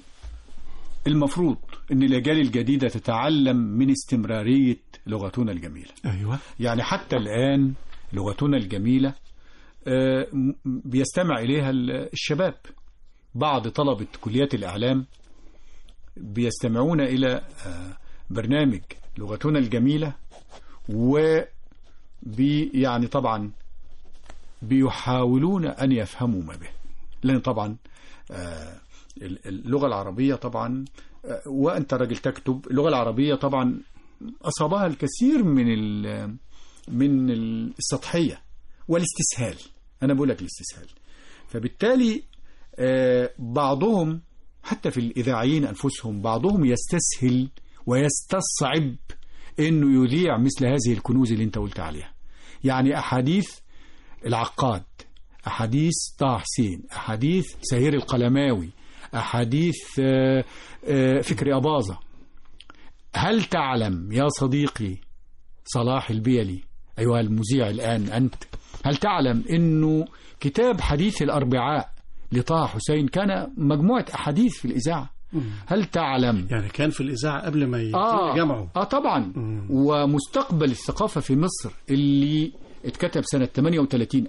المفروض ان الاجيال الجديده تتعلم من استمراريه لغتنا الجميله ايوه يعني حتى الآن لغتنا الجميلة آه، م- بيستمع إليها ال- الشباب بعض طلبة كليات الإعلام بيستمعون إلى آه، برنامج لغتنا الجميلة و بي يعني طبعا بيحاولون أن يفهموا ما به لأن طبعا آه، ال- اللغة العربية طبعا آه، وأنت راجل تكتب اللغة العربية طبعا أصابها الكثير من ال- من السطحية والاستسهال أنا بقول لك الاستسهال فبالتالي آه، بعضهم حتى في الإذاعيين أنفسهم بعضهم يستسهل ويستصعب أنه يذيع مثل هذه الكنوز اللي أنت قلت عليها يعني أحاديث العقاد أحاديث طه حسين أحاديث سهير القلماوي أحاديث آه، آه، فكري أباظة هل تعلم يا صديقي صلاح البيلي أيها المذيع الآن أنت هل تعلم أنه كتاب حديث الأربعاء لطه حسين كان مجموعة أحاديث في الإذاعة هل تعلم يعني كان في الإذاعة قبل ما يتم آه جمعه آه طبعا ومستقبل الثقافة في مصر اللي اتكتب سنة 38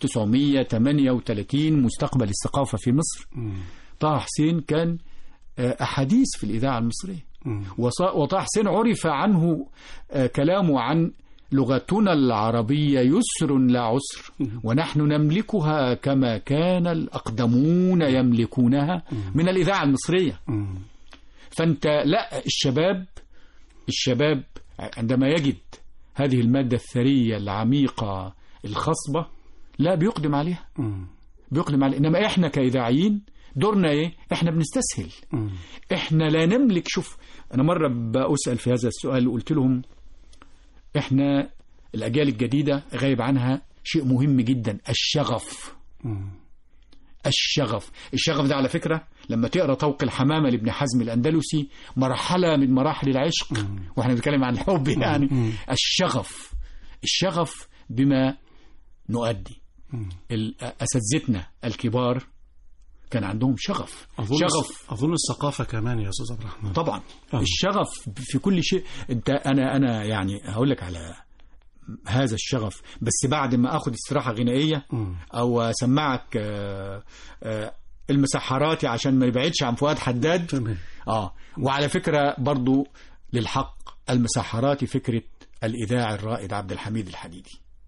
1938 مستقبل الثقافة في مصر طه حسين كان آه، أحاديث في الإذاعة المصرية وص- وطه حسين عرف عنه آه، كلامه عن لغتنا العربية يسر لا عسر ونحن نملكها كما كان الأقدمون يملكونها من الإذاعة المصرية فأنت لا الشباب الشباب عندما يجد هذه المادة الثرية العميقة الخصبة لا بيقدم عليها بيقدم عليها إنما إحنا كإذاعيين دورنا إيه إحنا بنستسهل إحنا لا نملك شوف أنا مرة بأسأل في هذا السؤال قلت لهم إحنا الأجيال الجديدة غايب عنها شيء مهم جدا الشغف الشغف الشغف ده على فكرة لما تقرأ طوق الحمامة لابن حزم الأندلسي مرحلة من مراحل العشق واحنا بنتكلم عن الحب يعني الشغف الشغف بما نؤدي ال- أساتذتنا الكبار كان عندهم شغف أظن شغف أظن الثقافة كمان يا أستاذ عبد الرحمن طبعا آه. الشغف في كل شيء انت انا انا يعني هقول لك على هذا الشغف بس بعد ما اخد استراحه غنائيه او اسمعك آه، آه، المسحراتي عشان ما نبعدش عن فؤاد حداد تمام اه وعلى فكره برضو للحق المسحراتي فكره الاذاعي الرائد عبد الحميد الحديدي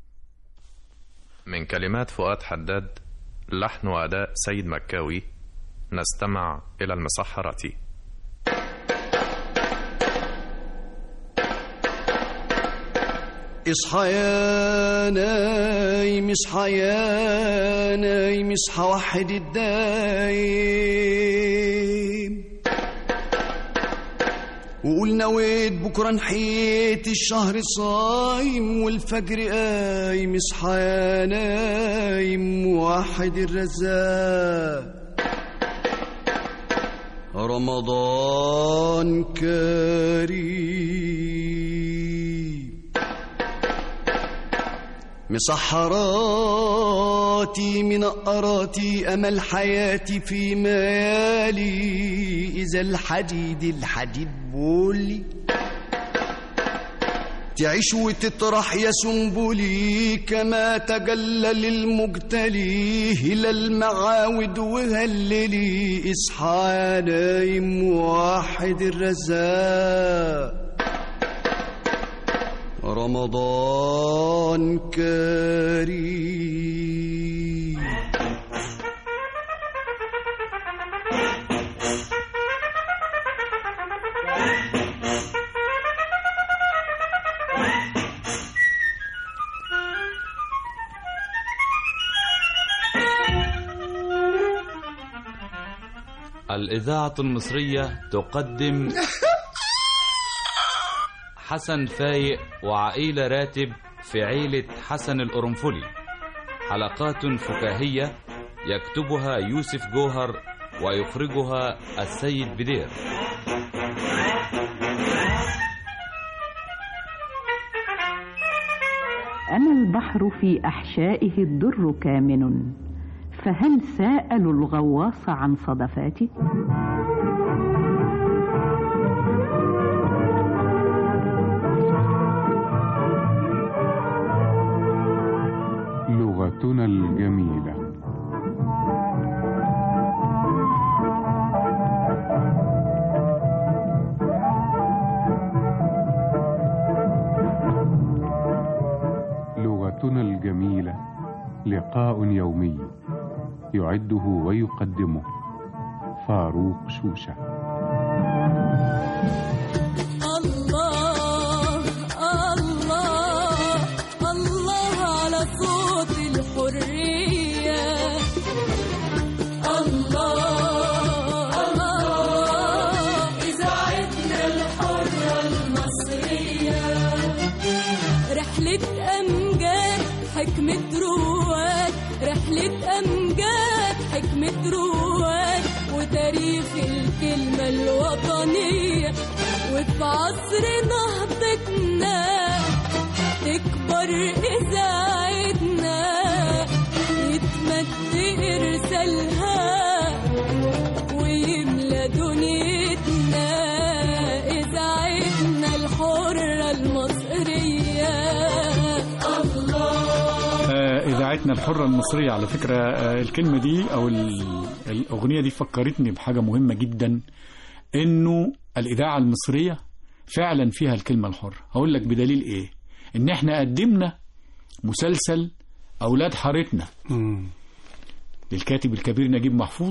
من كلمات فؤاد حداد لحن وأداء سيد مكاوي نستمع إلى المسحرات اصحى يا نايم اصحى يا نايم اصحى وحد الدايم وقول نويت بكره نحيت الشهر صايم والفجر قايم اصحى يا نايم وحد الرزاق رمضان كريم مسحراتي منقراتي أمل حياتي في مالي إذا الحديد الحديد بولي تعيش وتطرح يا سنبلي كما تجلل المجتلي إلى المعاود وهللي اصحى يا نايم واحد الرزاق رمضان كريم الإذاعة المصرية تقدم حسن فايق وعائلة راتب في عيلة حسن القرنفلي حلقات فكاهية يكتبها يوسف جوهر ويخرجها السيد بدير أنا البحر في أحشائه الدر كامن فهل سألوا الغواص عن صدفاته؟ لغتنا الجميلة لغتنا الجميلة لقاء يومي يعده ويقدمه فاروق شوشه الله الله الله على صوت الحرية الله الله إذاعتنا الحرة المصرية رحلة أمجاد حكمة رواد رحلة أمجاد حكمة رواد وتاريخ الكلمة الوطنية وفي عصر نهضتنا تكبر إذاعتنا يتمد إرسالها ويملى دنيتنا إذاعتنا الحرة المصرية الله آه، إذاعتنا الحرة المصرية على فكرة آه، الكلمة دي أو ال- الأغنية دي فكرتني بحاجة مهمة جدا إنه الإذاعة المصرية فعلا فيها الكلمة الحرة هقول لك بدليل إيه إن إحنا قدمنا مسلسل أولاد حارتنا للكاتب الكبير نجيب محفوظ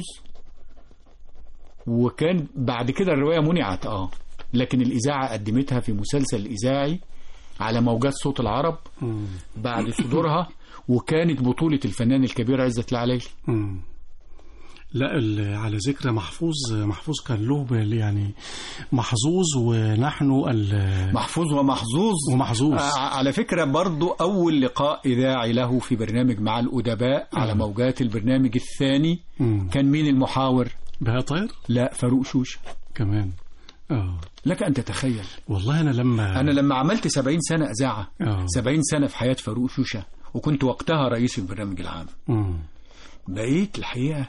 وكان بعد كده الرواية منعت اه لكن الإذاعة قدمتها في مسلسل إذاعي على موجات صوت العرب بعد صدورها وكانت بطولة الفنان الكبير عزت العلايلي مم. لا ال- على ذكر محفوظ محفوظ كان له بال- يعني محظوظ ونحن ال- محفوظ ومحظوظ ومحظوظ آه، على فكرة برضو أول لقاء إذاعي له في برنامج مع الأدباء على موجات البرنامج الثاني مم. كان مين المحاور؟ بهاء طاهر لا فاروق شوشة كمان اه لك أن تتخيل والله انا لما أنا لما عملت 70 سنة إذاعة آه. 70 سنة في حياة فاروق شوشة وكنت وقتها رئيس البرنامج العام مم. بقيت الحقيقة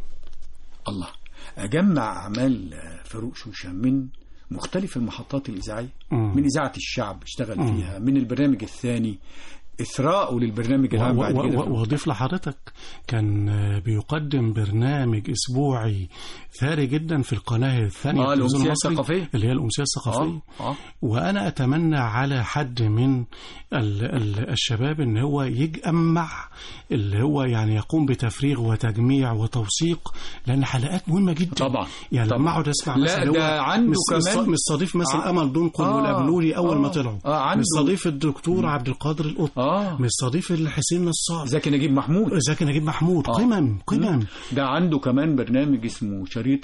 الله أجمع أعمال آه، فاروق شوشة من مختلف المحطات الإذاعية مم. من إذاعة الشعب اشتغل مم. فيها من البرنامج الثاني إثراءه للبرنامج العام و- بعد و- كده و- واضيف لحضرتك كان آه، بيقدم برنامج اسبوعي ثري جدا في القناه الثانيه آه، في التلفزيون الأمسية المصري، الثقافية. اللي هي الامسيه الثقافيه آه. آه. وانا اتمنى على حد من ال ال الشباب ان هو يجمع اللي هو يعني يقوم بتفريغ وتجميع وتوثيق لان حلقات مهمه جدا طبعا يعني طبعاً. لما اقعد اسمع لا، مثلا ده هو عنده مس- مس- كمان- مستضيف مثلا آه. امل دنقل آه. والابنولي اول ما آه. طلعوا آه، عنده- مستضيف الدكتور عبد القادر القط آه. مستضيف الحسين نصار زكي نجيب محمود زكي نجيب محمود آه. قمم قمم ده عنده كمان برنامج اسمه شريط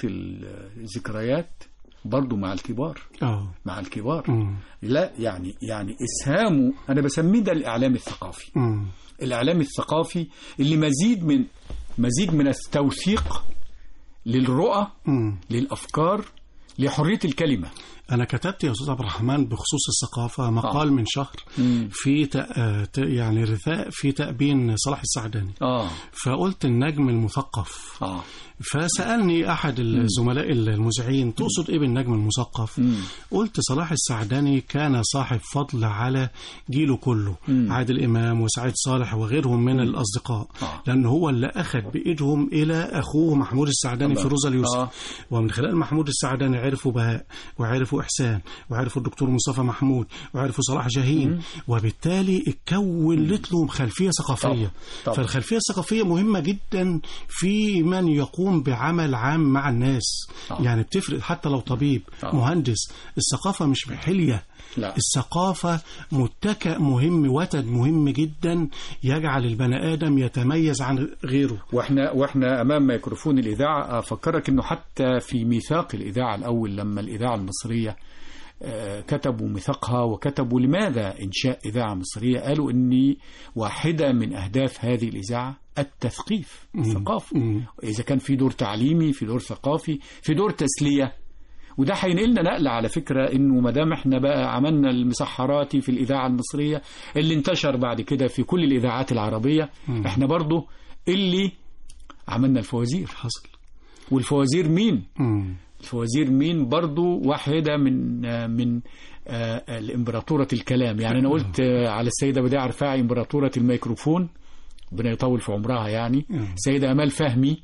الذكريات برضه مع الكبار اه مع الكبار مم. لا يعني يعني اسهامه انا بسميه ده الاعلام الثقافي مم. الاعلام الثقافي اللي مزيد من مزيد من التوثيق للرؤى مم. للافكار لحريه الكلمه انا كتبت يا استاذ عبد الرحمن بخصوص الثقافه مقال آه. من شهر مم. في تأ... آه، ت- يعني رثاء في تأبين صلاح السعداني اه فقلت النجم المثقف اه فسألني أحد الزملاء المذيعين تقصد إيه بالنجم المثقف؟ مم. قلت صلاح السعداني كان صاحب فضل على جيله كله مم. عادل إمام وسعيد صالح وغيرهم من الأصدقاء آه. لأن هو اللي أخذ بإيدهم إلى أخوه محمود السعداني طبعا. في روزا اليوسف آه. ومن خلال محمود السعداني عرفوا بهاء وعرفوا إحسان وعرفوا الدكتور مصطفى محمود وعرفوا صلاح جاهين وبالتالي اتكون لهم خلفية ثقافية طبعا. طبعا. فالخلفية الثقافية مهمة جدا في من يقوم بعمل عام مع الناس آه. يعني بتفرق حتى لو طبيب آه. مهندس الثقافة مش بحلية لا الثقافة متكأ مهم وتد مهم جدا يجعل البني آدم يتميز عن غيره واحنا واحنا امام ميكروفون الاذاعه افكرك انه حتى في ميثاق الاذاعه الاول لما الاذاعه المصريه آه، كتبوا ميثاقها وكتبوا لماذا انشاء اذاعه مصريه قالوا ان واحده من اهداف هذه الاذاعه التثقيف الثقافه مم. اذا كان في دور تعليمي في دور ثقافي في دور تسليه وده هينقلنا نقله على فكره انه ما دام احنا بقى عملنا المسحراتي في الاذاعه المصريه اللي انتشر بعد كده في كل الاذاعات العربيه مم. احنا برضو اللي عملنا الفوازير حصل والفوازير مين مم. الفوازير مين برضو واحدة من آه، من آه، الإمبراطورة الكلام يعني أنا قلت آه، على السيدة بديعة رفاعي إمبراطورة الميكروفون ربنا يطول في عمرها يعني السيدة أمال فهمي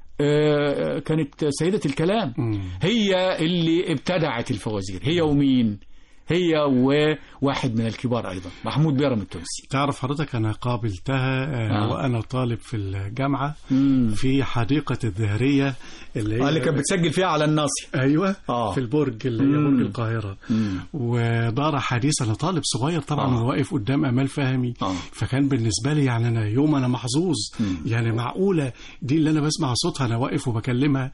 آه، كانت سيدة الكلام هي اللي ابتدعت الفوازير هي ومين هي وواحد من الكبار أيضا محمود بيرم التونسي تعرف حضرتك أنا قابلتها آه. آه. وأنا طالب في الجامعة في حديقة الدهرية اللي هي آه، اللي كانت بتسجل فيها على الناصي ايوه آه. في البرج اللي هي مم. برج القاهره مم. ودار حديث انا طالب صغير طبعا آه. واقف قدام امال فهمي آه. فكان بالنسبه لي يعني انا يوم انا محظوظ يعني معقوله دي اللي انا بسمع صوتها انا واقف وبكلمها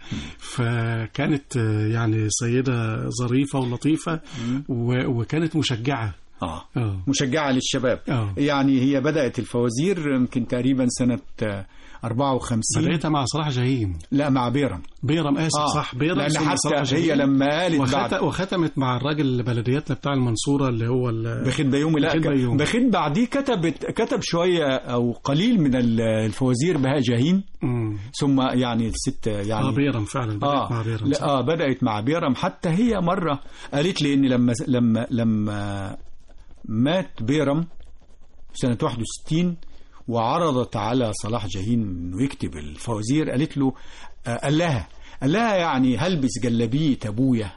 فكانت آه، يعني سيده ظريفه ولطيفه و- وكانت مشجعه آه. اه مشجعة للشباب آه. يعني هي بدأت الفوازير يمكن تقريبا سنة آه، 54 بدأتها مع صلاح جاهين لا مع بيرم بيرم اسف آه. صح بيرم لأن ثم حتى صلاح هي جاهين. لما قالت وخت... بعد وختمت مع الراجل بلدياتنا بتاع المنصوره اللي هو ال... بخيت بيومي لا بخيت بيومي. بخيت بعديه كتبت كتب شوية أو قليل من ال- الفوازير بهاء جاهين مم. ثم يعني الست يعني اه بيرم فعلا بدأت آه مع بيرم لا اه بدأت مع بيرم حتى هي مرة قالت لي ان لما لما لما مات بيرم سنة 61 وعرضت على صلاح جاهين انه يكتب الفوازير قالت له آه قال لها قال لها يعني هلبس جلابية ابويا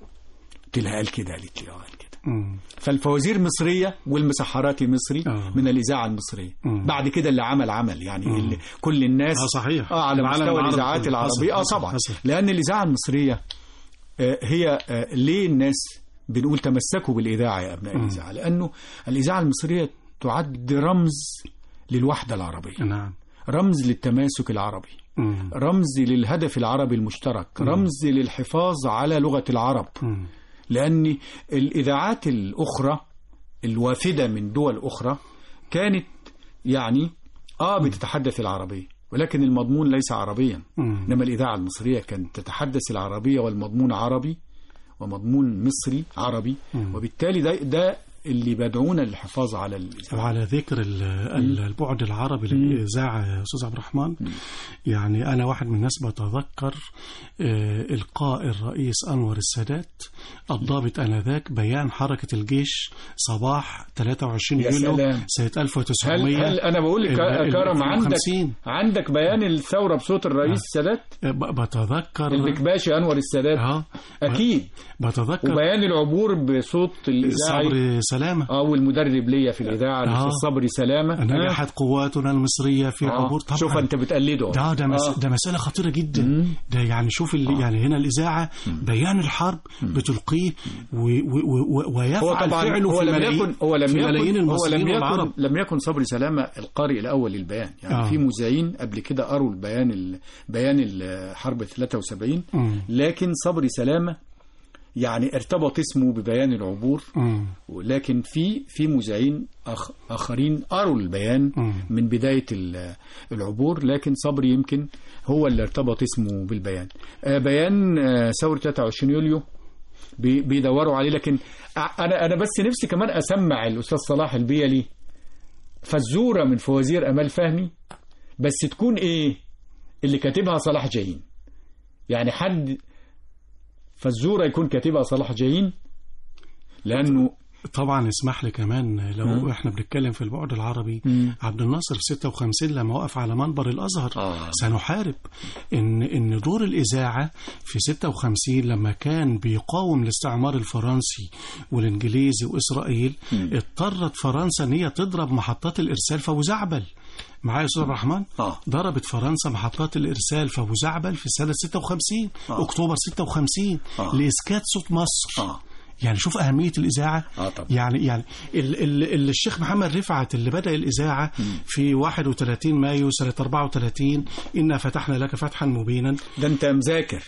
قلت لها قال كده قالت لي اه قال كده مم. فالفوازير مصرية والمسحراتي مصري آه. من الإذاعة المصرية مم. بعد كده اللي عمل عمل يعني مم. اللي كل الناس اه صحيح اه على العالم مستوى العربي الإذاعات كله. العربية اه حصل- طبعا حصل. لأن الإذاعة المصرية آه، هي آه، ليه الناس بنقول تمسكوا بالإذاعة يا أبناء مم. الإذاعة لأنه الإذاعة المصرية تعد رمز للوحدة العربية نعم رمز للتماسك العربي مم. رمز للهدف العربي المشترك رمز للحفاظ على لغة العرب مم. لأن الإذاعات الأخرى الوافدة من دول أخرى كانت يعني آه بتتحدث العربية ولكن المضمون ليس عربيا مم. إنما الإذاعة المصرية كانت تتحدث العربية والمضمون عربي ومضمون مصري عربي مم. وبالتالي ده, ده اللي بدعونا للحفاظ على الإذاعة وعلى ذكر ال- ال- البعد العربي للإذاعة يا أستاذ عبد الرحمن يعني أنا واحد من الناس بتذكر آه، إلقاء الرئيس أنور السادات الضابط آنذاك بيان حركة الجيش صباح 23 يا يوليو سلام. سنة هل, 1900 هل أنا بقول لك ال- ال- كرم عندك 52. عندك بيان الثورة بصوت الرئيس السادات ب- بتذكر البكباشي أنور السادات اه أكيد بتذكر وبيان العبور بصوت الإذاعي صبري سلامة اه والمدرب ليا في الإذاعة آه. الأستاذ صبري سلامة نجحت قواتنا المصرية في آه. عبور طبعا شوف أنت بتقلده ده ده, مس... آه. ده مسألة خطيرة جدا ده يعني شوف اللي يعني هنا الإذاعة بيان الحرب بتلقيه و... و... و... ويفعل هو طبعا فعله هو في لم ملايين يكن هو لم في ملايين يكن هو المصريين لم يكن والعرب لم يكن صبري سلامة القارئ الأول للبيان يعني آه. في مذيعين قبل كده قروا البيان ال... بيان الحرب 73 مم. لكن صبري سلامة يعني ارتبط اسمه ببيان العبور مم. لكن في في مذيعين أخ آخرين قروا البيان مم. من بداية ال- العبور لكن صبري يمكن هو اللي ارتبط اسمه بالبيان آه، بيان آه، ثورة 23 يوليو بي- بيدوروا عليه لكن أ- انا انا بس نفسي كمان اسمع الاستاذ صلاح البيلي فزوره من فوازير امال فهمي بس تكون ايه اللي كاتبها صلاح جاهين يعني حد فزوره يكون كاتبها صلاح جاهين لانه طبعا اسمح لي كمان لو مم. احنا بنتكلم في البعد العربي مم. عبد الناصر في 56 لما وقف على منبر الازهر آه. سنحارب ان ان دور الاذاعه في 56 لما كان بيقاوم الاستعمار الفرنسي والانجليزي واسرائيل مم. اضطرت فرنسا ان هي تضرب محطات الارسال في ابو زعبل معايا يا استاذ عبد الرحمن آه. ضربت فرنسا محطات الارسال في ابو زعبل في سنه 56 آه. اكتوبر 56 آه. لاسكات صوت مصر آه. يعني شوف أهمية الإذاعة آه طبعا. يعني يعني ال ال ال الشيخ محمد رفعت اللي بدأ الإذاعة في 31 مايو سنة 34 إنا فتحنا لك فتحا مبينا ده انت مذاكر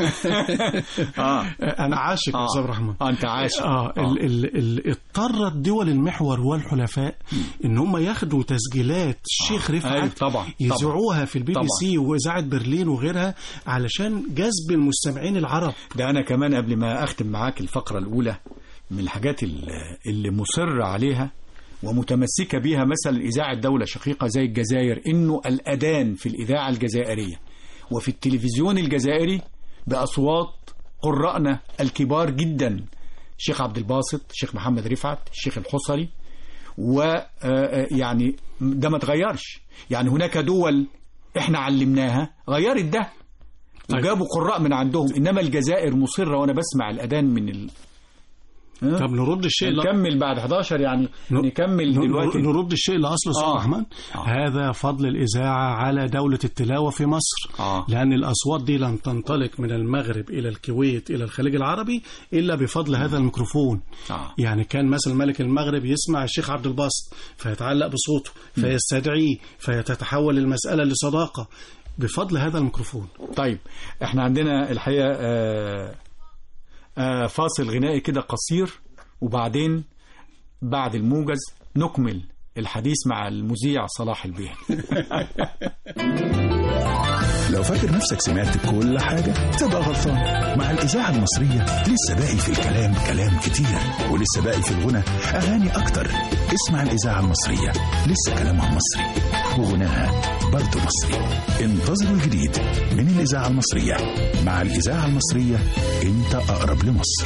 اه أنا عاشق يا آه. أستاذ الرحمن آه، أنت عاشق. آه آه. ال ال ال اضطرت دول المحور والحلفاء إن هم ياخدوا تسجيلات الشيخ أيوة، رفعت طبعا يذيعوها في البي بي طبعا. سي وإذاعة برلين وغيرها علشان جذب المستمعين العرب ده انا كمان قبل ما اختم معاك الفقره الاولى من الحاجات ال- اللي مصر عليها ومتمسكه بيها مثلا اذاعه دوله شقيقه زي الجزائر انه الاذان في الاذاعه الجزائريه وفي التلفزيون الجزائري باصوات قراءنا الكبار جدا الشيخ عبد الباسط الشيخ محمد رفعت الشيخ الحصري ويعني ده ما تغيرش يعني هناك دول احنا علمناها غيرت ده وجابوا قراء من عندهم انما الجزائر مصره وانا بسمع الاذان من ال... ها؟ طب نرد الشيء اللي- نكمل بعد 11 يعني نكمل ن- دلوقتي نرد الشيء لأصله أستاذ آه. الرحمن هذا فضل الإذاعة على دولة التلاوة في مصر آه. لأن الأصوات دي لن تنطلق من المغرب إلى الكويت إلى الخليج العربي إلا بفضل هذا الميكروفون آه. يعني كان مثلا ملك المغرب يسمع الشيخ عبد الباسط فيتعلق بصوته فيستدعيه فتتحول المسألة لصداقة بفضل هذا الميكروفون طيب احنا عندنا الحقيقه آه آه فاصل غنائي كده قصير وبعدين بعد الموجز نكمل الحديث مع المذيع صلاح البيهي لو فاكر نفسك سمعت كل حاجة تبقى غلطان مع الإذاعة المصرية لسه باقي في الكلام كلام كتير ولسه باقي في الغنى أغاني أكتر اسمع الإذاعة المصرية لسه كلامها مصري وغناها برضه مصري انتظروا الجديد من الإذاعة المصرية مع الإذاعة المصرية أنت أقرب لمصر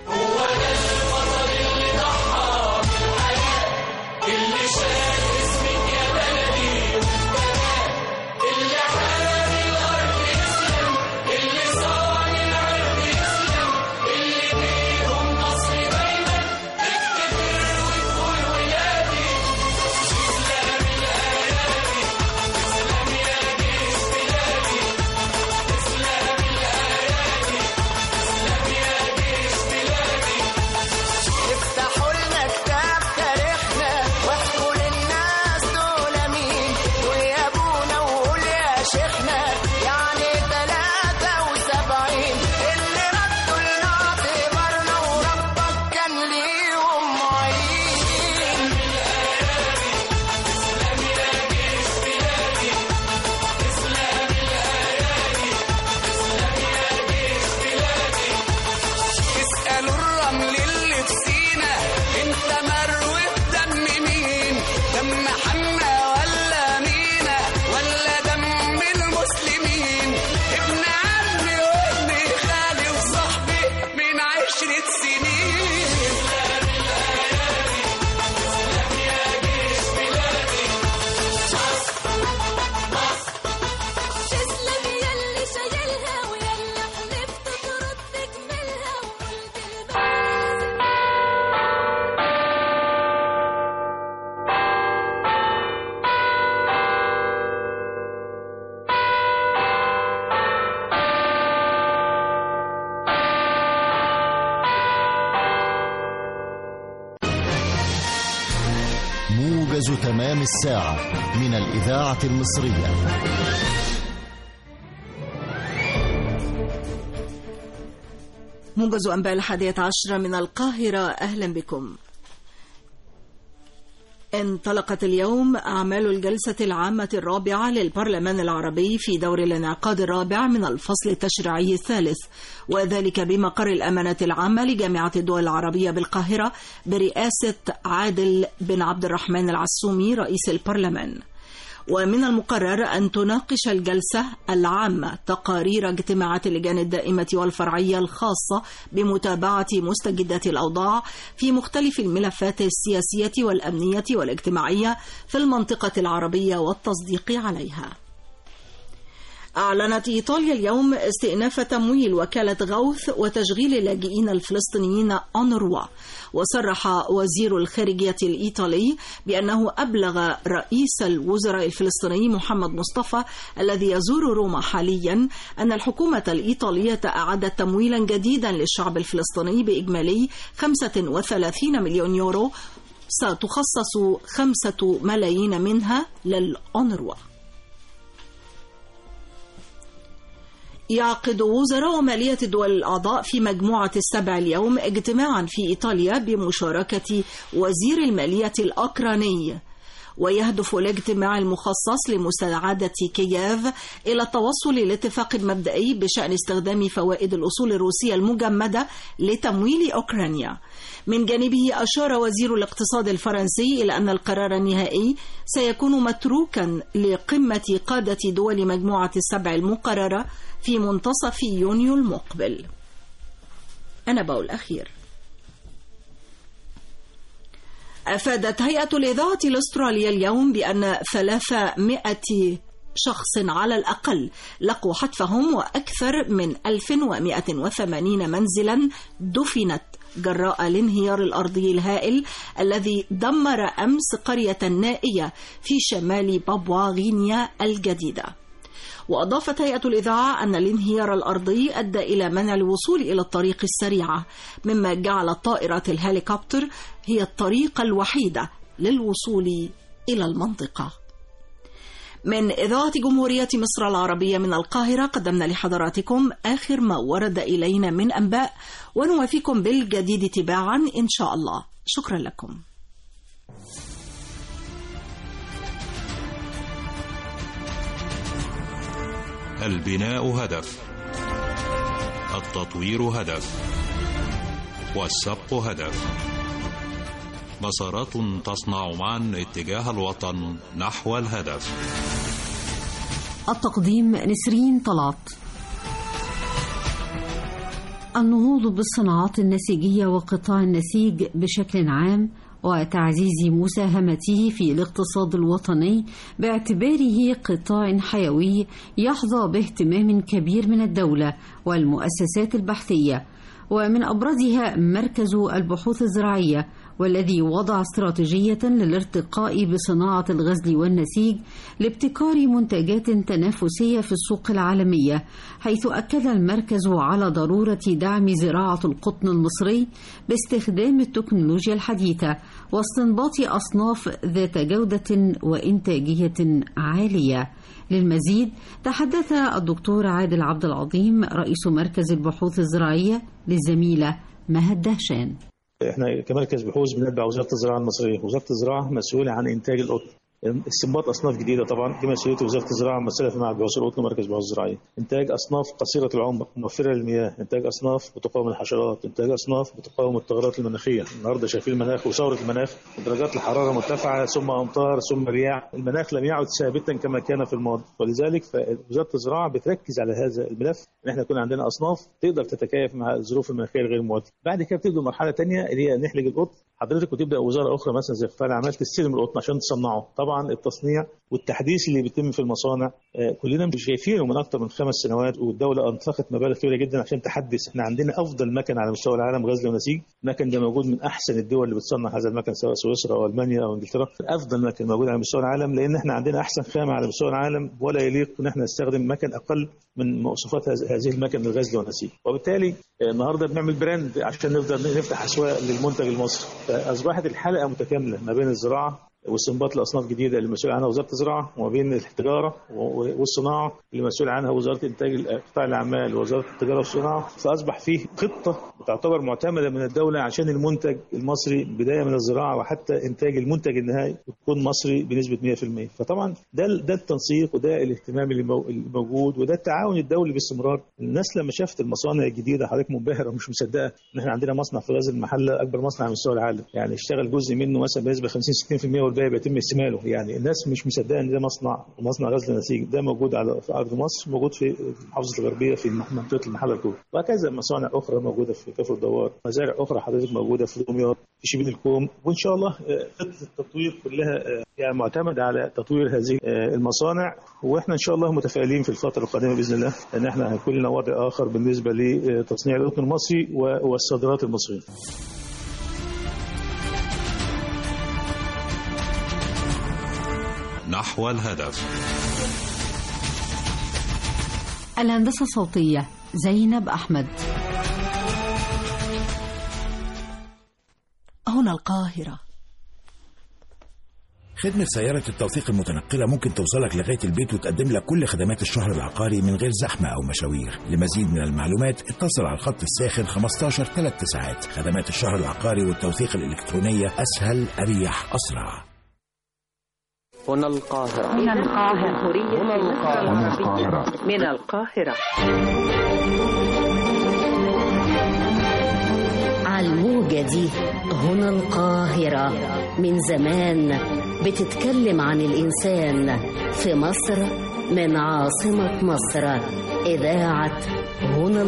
اللي شاف اسمك يا بلدي اللي حامي الارض يسلم اللي صانع العرض يسلم اللي بيهم مصر دايما تفتكر وتقول ولادي تسلم الايادي تسلم يا جيش بلادي تسلم الايادي تسلم يا جيش بلادي افتحوا لنا كتاب تاريخنا واحكوا للناس دول مين قول يا ابونا وقول يا شيخنا يعني تلاتة وسبعين اللي ردوا لنا اعتبارنا وربك كان ليهم معين اسألوا الرمل اللي في سينا انت مروي بدم مين دم حنا ولا مينا ولا دم المسلمين ابن عمي وابن خالي وصاحبي من عشرة سنين تسلم يلي شايلها ويلا حلفت ترد تكملها وقلت موجز تمام الساعة من الإذاعة المصرية موجز أنباء الحادية عشرة من القاهرة أهلا بكم انطلقت اليوم أعمال الجلسة العامة الرابعة للبرلمان العربي في دور الانعقاد الرابع من الفصل التشريعي الثالث وذلك بمقر الأمانة العامة لجامعة الدول العربية بالقاهرة برئاسة عادل بن عبد الرحمن العسومي رئيس البرلمان ومن المقرر أن تناقش الجلسة العامة تقارير اجتماعات اللجان الدائمة والفرعية الخاصة بمتابعة مستجدات الأوضاع في مختلف الملفات السياسية والأمنية والاجتماعية في المنطقة العربية والتصديق عليها. أعلنت إيطاليا اليوم استئناف تمويل وكالة غوث وتشغيل اللاجئين الفلسطينيين أونروا وصرح وزير الخارجية الإيطالي بأنه أبلغ رئيس الوزراء الفلسطيني محمد مصطفى الذي يزور روما حاليا أن الحكومة الإيطالية أعدت تمويلا جديدا للشعب الفلسطيني بإجمالي 35 مليون يورو ستخصص خمسة ملايين منها للأونروا يعقد وزراء مالية الدول الأعضاء في مجموعة السبع اليوم اجتماعا في إيطاليا بمشاركة وزير المالية الأوكراني ويهدف الاجتماع المخصص لمساعدة كييف إلى التوصل لاتفاق مبدئي بشأن استخدام فوائد الأصول الروسية المجمدة لتمويل أوكرانيا من جانبه أشار وزير الاقتصاد الفرنسي إلى أن القرار النهائي سيكون متروكا لقمة قادة دول مجموعة السبع المقررة في منتصف يونيو المقبل أنا بقول أخير أفادت هيئة الإذاعة الأسترالية اليوم بأن 300 شخص على الأقل لقوا حتفهم وأكثر من 1180 منزلا دفنت جراء الانهيار الأرضي الهائل الذي دمر أمس قرية نائية في شمال بابوا غينيا الجديدة وأضافت هيئة الإذاعة أن الانهيار الأرضي أدى إلى منع الوصول إلى الطريق السريعة مما جعل طائرات الهليكوبتر هي الطريقة الوحيدة للوصول إلى المنطقة من إذاعة جمهورية مصر العربية من القاهرة قدمنا لحضراتكم آخر ما ورد إلينا من أنباء ونوافيكم بالجديد تباعا إن شاء الله شكرا لكم البناء هدف التطوير هدف والسبق هدف مسارات تصنع معا اتجاه الوطن نحو الهدف التقديم نسرين طلعت النهوض بالصناعات النسيجية وقطاع النسيج بشكل عام وتعزيز مساهمته في الاقتصاد الوطني باعتباره قطاع حيوي يحظى باهتمام كبير من الدولة والمؤسسات البحثية ومن أبرزها مركز البحوث الزراعية والذي وضع استراتيجية للارتقاء بصناعة الغزل والنسيج لابتكار منتجات تنافسية في السوق العالمية حيث أكد المركز على ضرورة دعم زراعة القطن المصري باستخدام التكنولوجيا الحديثة واستنباط أصناف ذات جودة وإنتاجية عالية للمزيد تحدث الدكتور عادل عبد العظيم رئيس مركز البحوث الزراعية للزميلة مهد دهشان احنا كمركز بحوث بنتبع وزاره الزراعه المصريه، وزاره الزراعه مسؤوله عن انتاج القطن. استنباط اصناف جديده طبعا دي مسؤوليه وزاره الزراعه الممثله في معهد بحوث القطن ومركز بحوث الزراعيه. انتاج اصناف قصيره العمر موفره للمياه، انتاج اصناف بتقاوم الحشرات، انتاج اصناف بتقاوم التغيرات المناخيه، النهارده شايفين المناخ وثوره المناخ، درجات الحراره مرتفعه ثم امطار ثم رياح، المناخ لم يعد ثابتا كما كان في الماضي، ولذلك فوزاره الزراعه بتركز على هذا الملف ان احنا يكون عندنا اصناف تقدر تتكيف مع الظروف المناخيه الغير معتاده. بعد كده بتبدا مرحله ثانيه اللي هي نحلق القطن، حضرتك وتبدا وزاره اخرى مثلا زي قطاع الاعمال تستلم القطن عشان تصنعه، طبعا التصنيع والتحديث اللي بيتم في المصانع آه، كلنا مش شايفينه من اكثر من خمس سنوات والدوله انفقت مبالغ كبيره جدا عشان تحدث احنا عندنا افضل مكن على مستوى العالم غزل ونسيج المكن ده موجود من احسن الدول اللي بتصنع هذا المكن سواء سويسرا او المانيا او انجلترا افضل مكن موجود على مستوى العالم لان احنا عندنا احسن خامه على مستوى العالم ولا يليق ان احنا نستخدم مكن اقل من مواصفات هذ- هذه المكن الغزل والنسيج وبالتالي آه، النهارده بنعمل براند عشان نفضل نفتح اسواق للمنتج المصري فاصبحت الحلقه متكامله ما بين الزراعه واستنباط لاصناف جديده اللي مسؤول عنها وزاره الزراعه وما بين التجاره و- والصناعه اللي مسؤول عنها وزاره انتاج قطاع الاعمال ووزاره التجاره والصناعه فاصبح فيه خطه تعتبر معتمده من الدوله عشان المنتج المصري بدايه من الزراعه وحتى انتاج المنتج النهائي يكون مصري بنسبه 100% فطبعا ده ده التنسيق وده الاهتمام اللي مو- اللي موجود وده التعاون الدولي باستمرار الناس لما شافت المصانع الجديده حضرتك منبهره ومش مصدقه ان احنا عندنا مصنع في غزل المحله اكبر مصنع على مستوى العالم يعني اشتغل جزء منه مثلا بنسبه 50 60% والباقي بيتم استماله يعني الناس مش مصدقه ان ده مصنع مصنع غزل نسيج ده موجود على في ارض مصر موجود في المحافظه الغربيه في منطقه المحله الكبرى وهكذا مصانع اخرى موجوده في كفر الدوار مزارع اخرى حضرتك موجوده في دمياط في شبين الكوم وان شاء الله آه، خطه التطوير كلها آه، يعني معتمده على تطوير هذه آه، المصانع واحنا ان شاء الله متفائلين في الفتره القادمه باذن الله ان احنا هيكون لنا وضع اخر بالنسبه لتصنيع القطن المصري و- والصادرات المصريه نحو الهدف الهندسة الصوتية زينب أحمد هنا القاهرة خدمة سيارة التوثيق المتنقلة ممكن توصلك لغاية البيت وتقدم لك كل خدمات الشهر العقاري من غير زحمة أو مشاوير لمزيد من المعلومات اتصل على الخط الساخن 15 3 ساعات خدمات الشهر العقاري والتوثيق الإلكترونية أسهل أريح أسرع هنا القاهرة من القاهرة هنا القاهرة من القاهرة على الموجة دي هنا القاهرة من زمان بتتكلم عن الإنسان في مصر من عاصمة مصر إذاعة هنا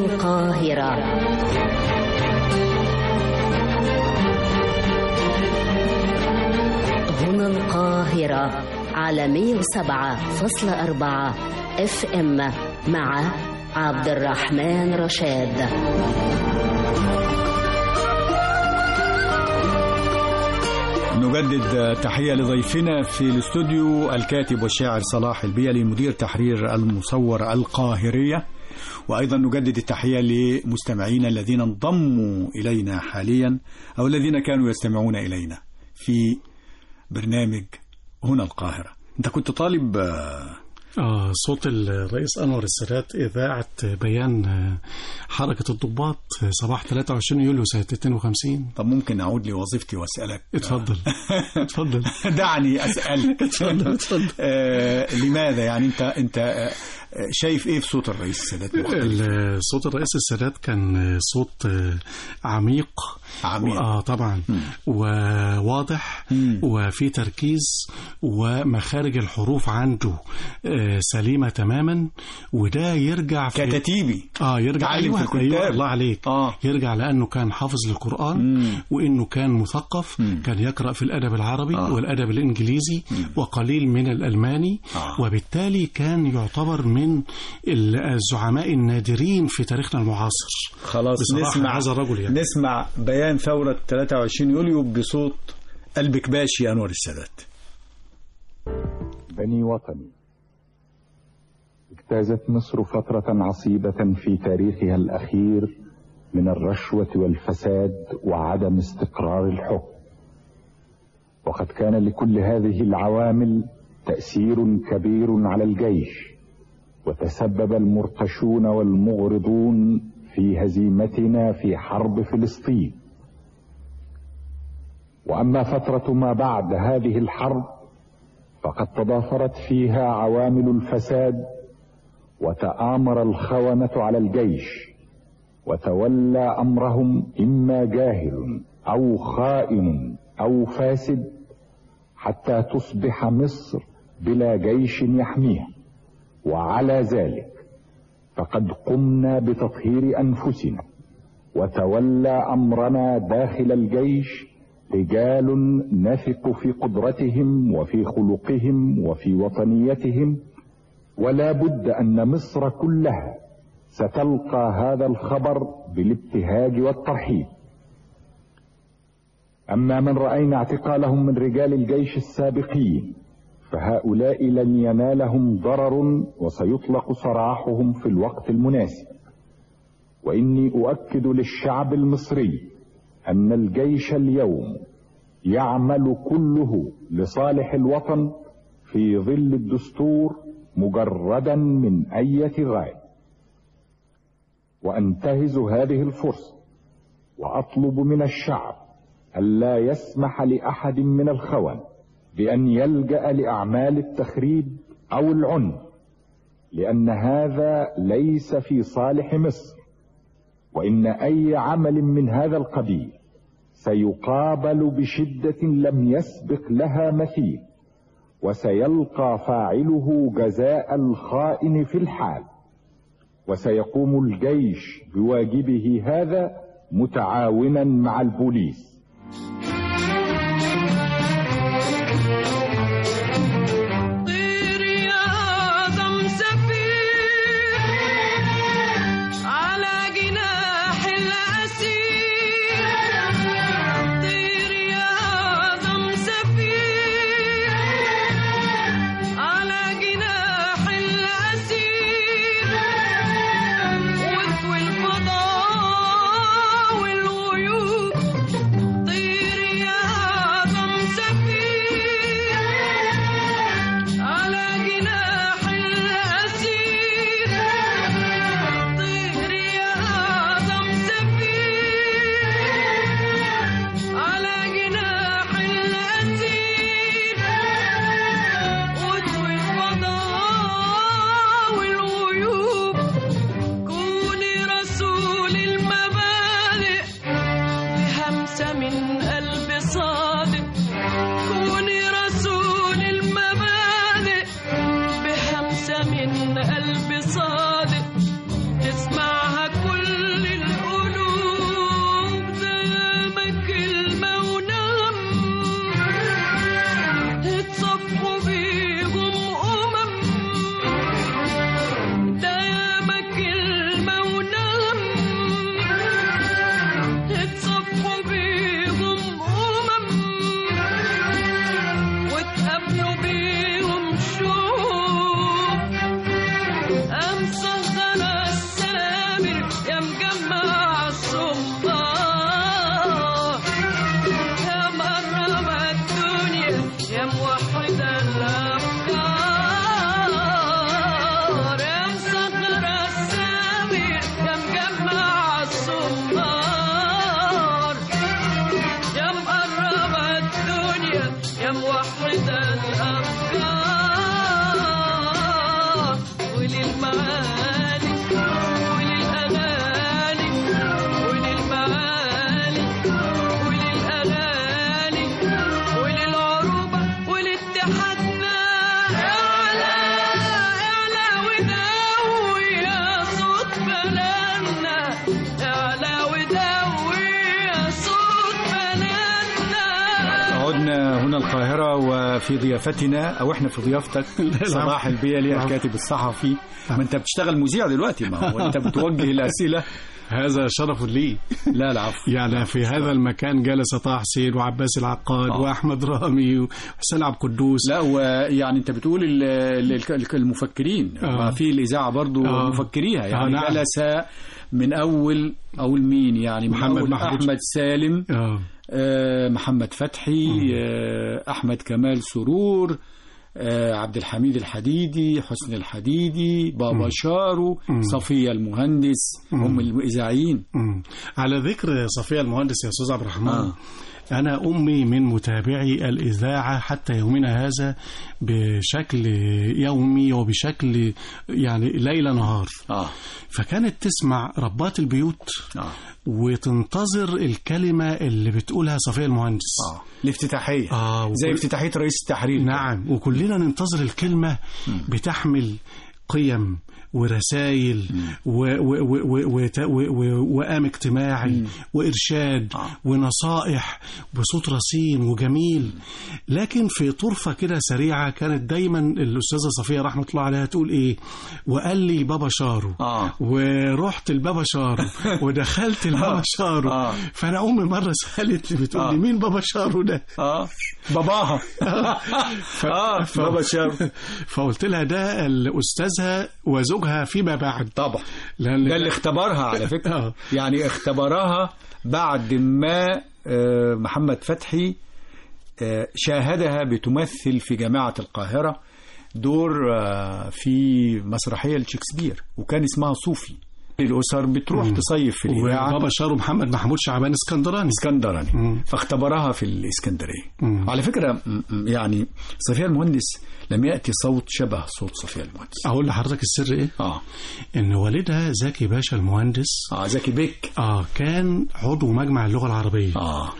القاهرة هنا القاهرة على 107.4 اف ام مع عبد الرحمن رشاد نجدد تحية لضيفنا في الاستوديو الكاتب والشاعر صلاح البيلي مدير تحرير المصور القاهرية وأيضا نجدد التحية لمستمعينا الذين انضموا إلينا حاليا أو الذين كانوا يستمعون إلينا في برنامج هنا القاهرة أنت كنت طالب آه، آه صوت الرئيس أنور السادات إذاعة بيان آه، حركة الضباط آه، صباح 23 يوليو سنة 52 طب ممكن أعود لوظيفتي وأسألك اتفضل اتفضل دعني أسألك اتفضل اتفضل آه، لماذا يعني أنت أنت آه، شايف إيه في صوت الرئيس السادات مختلف؟ ال- صوت الرئيس السادات كان صوت آه، عميق عميق. اه طبعا وواضح وفي تركيز ومخارج الحروف عنده آه، سليمة تماما وده يرجع في كتاتيبي اه يرجع تعلم أيوة, في الكتاب. أيوة الله عليك آه. يرجع لأنه كان حافظ للقرآن وإنه كان مثقف كان يقرأ في الأدب العربي آه. والأدب الإنجليزي وقليل من الألماني آه. وبالتالي كان يعتبر من الزعماء النادرين في تاريخنا المعاصر خلاص بصراحة نسمع هذا الرجل يعني نسمع بيان ثورة 23 يوليو بصوت البكباشي أنور السادات بني وطني اجتازت مصر فترة عصيبة في تاريخها الأخير من الرشوة والفساد وعدم استقرار الحكم وقد كان لكل هذه العوامل تأثير كبير على الجيش وتسبب المرتشون والمغرضون في هزيمتنا في حرب فلسطين واما فتره ما بعد هذه الحرب فقد تضافرت فيها عوامل الفساد وتآمر الخونة على الجيش وتولى أمرهم إما جاهل أو خائن أو فاسد حتى تصبح مصر بلا جيش يحميها وعلى ذلك فقد قمنا بتطهير أنفسنا وتولى أمرنا داخل الجيش رجال نثق في قدرتهم وفي خلقهم وفي وطنيتهم ولا بد ان مصر كلها ستلقى هذا الخبر بالابتهاج والترحيب اما من راينا اعتقالهم من رجال الجيش السابقين فهؤلاء لن ينالهم ضرر وسيطلق سراحهم في الوقت المناسب واني اؤكد للشعب المصري ان الجيش اليوم يعمل كله لصالح الوطن في ظل الدستور مجردا من اية غاية وانتهز هذه الفرصة واطلب من الشعب الا يسمح لاحد من الخون بان يلجأ لاعمال التخريب او العنف لان هذا ليس في صالح مصر وان اي عمل من هذا القبيل سيقابل بشده لم يسبق لها مثيل وسيلقى فاعله جزاء الخائن في الحال وسيقوم الجيش بواجبه هذا متعاونا مع البوليس طير يا أعظم سفير على جناح الأسير طير يا أعظم سفير على جناح الأسير واطوي الفضاء والغيوب طير مسهر السامر يا مجمع السلطان يا مرم الدنيا يا موحد الأفكار يا مسهر السامر يا مجمع السلطان يا مقرب الدنيا يا موحد الأفكار وللمعالي وللأغاني وللمعالي وللأغاني وللعروبة ولاتحادنا اعلى اعلى ودوي يا صوت بلدنا اعلى ودوي يا صوت بلدنا عدنا هنا القاهرة وفي ضيافتنا أو إحنا في ضيافتك صلاح البيلي الكاتب الصحفي ما أنت بتشتغل مذيع دلوقتي ما هو أنت بتوجه الأسئلة هذا شرف لي لا العفو يعني في هذا المكان جلس طه حسين وعباس العقاد آه. واحمد رامي وحسين عبد القدوس لا ويعني أنت بتقول ال- ال- ال- المفكرين آه. ما في الإذاعة برضو آه. مفكريها آه، يعني نعم. جلس من أول أول مين يعني من محمد أول محمود. أحمد سالم آه. آه، محمد فتحي آه، أحمد كمال سرور آه، عبد الحميد الحديدي حسن الحديدي بابا مم. شارو مم. صفية المهندس مم. هم الإذاعيين مم. على ذكر صفية المهندس يا أستاذ عبد الرحمن آه. أنا أمي من متابعي الإذاعة حتى يومنا هذا بشكل يومي وبشكل يعني ليل نهار آه. فكانت تسمع ربات البيوت آه. وتنتظر الكلمة اللي بتقولها صفية المهندس آه. الافتتاحية آه زي وكل- افتتاحية رئيس التحرير نعم وكلنا ننتظر الكلمة بتحمل قيم ورسائل و- و- و- و- وت- و- و- وقام اجتماعي وإرشاد ونصائح بصوت رصين وجميل لكن في طرفة كده سريعة كانت دايما الأستاذة صفية رحمة الله عليها تقول إيه وقال لي بابا شارو آه. ورحت البابا شارو ودخلت البابا شارو آه. فأنا أمي مرة سألت لي بتقول لي آه. مين بابا شارو ده آه. باباها ف... آه، ف... بابا شارو. فقلت لها ده أستاذها وزوجها فيما بعد طبعا لأن ده اللي اختبرها على فكرة آه. يعني اختبرها بعد ما آه، محمد فتحي آه، شاهدها بتمثل في جامعة القاهرة دور آه، في مسرحية لشكسبير وكان اسمها صوفي الأسر بتروح مم. تصيف في الإذاعة وبابا شارو محمد محمود شعبان اسكندراني اسكندراني مم. فاختبرها في الإسكندرية مم. على فكرة م- م- يعني صفية المهندس لم يأتي صوت شبه صوت صفية المهندس أقول لحضرتك السر إيه؟ اه إن والدها زكي باشا المهندس اه زكي بيك آه كان عضو مجمع اللغة العربية اه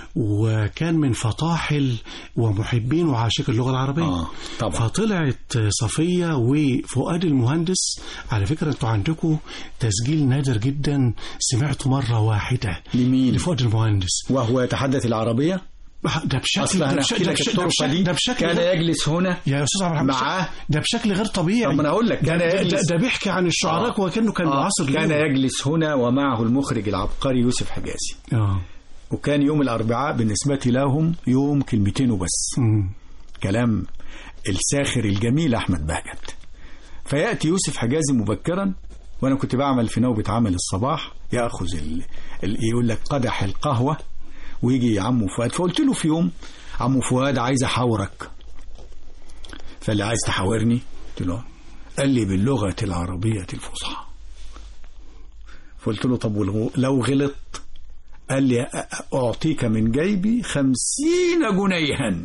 وكان من فطاحل ومحبين وعاشق اللغة العربية آه، طبعا. فطلعت صفية وفؤاد المهندس على فكرة انتوا عندكم تسجيل نادر جدا سمعته مرة واحدة لمين؟ لفؤاد المهندس وهو يتحدث العربية ده بشكل اصل ده انا بشكل احكي ده لك بشكل- الطرفه ده دي بشكل- ده بشكل كان غير- يجلس هنا يا استاذ عبد الرحمن معاه ده بشكل غير طبيعي طب ما انا اقول لك ده, كان ده, ده, يجلس ده بيحكي عن الشعراء آه. وكانه كان آه، معاصر كان ليهم. يجلس هنا ومعه المخرج العبقري يوسف حجازي اه وكان يوم الأربعاء بالنسبة لهم يوم كلمتين وبس مم. كلام الساخر الجميل أحمد بهجت فيأتي يوسف حجازي مبكرا وأنا كنت بعمل في نوبة عمل الصباح يأخذ ال... ال... يقول لك قدح القهوة ويجي عمو فؤاد فقلت له في يوم عمو فؤاد عايز أحاورك فقال لي عايز تحاورني قلت له قال لي باللغة العربية الفصحى فقلت له طب والغو- لو غلط قال لي أ- أعطيك من جيبي خمسين جنيها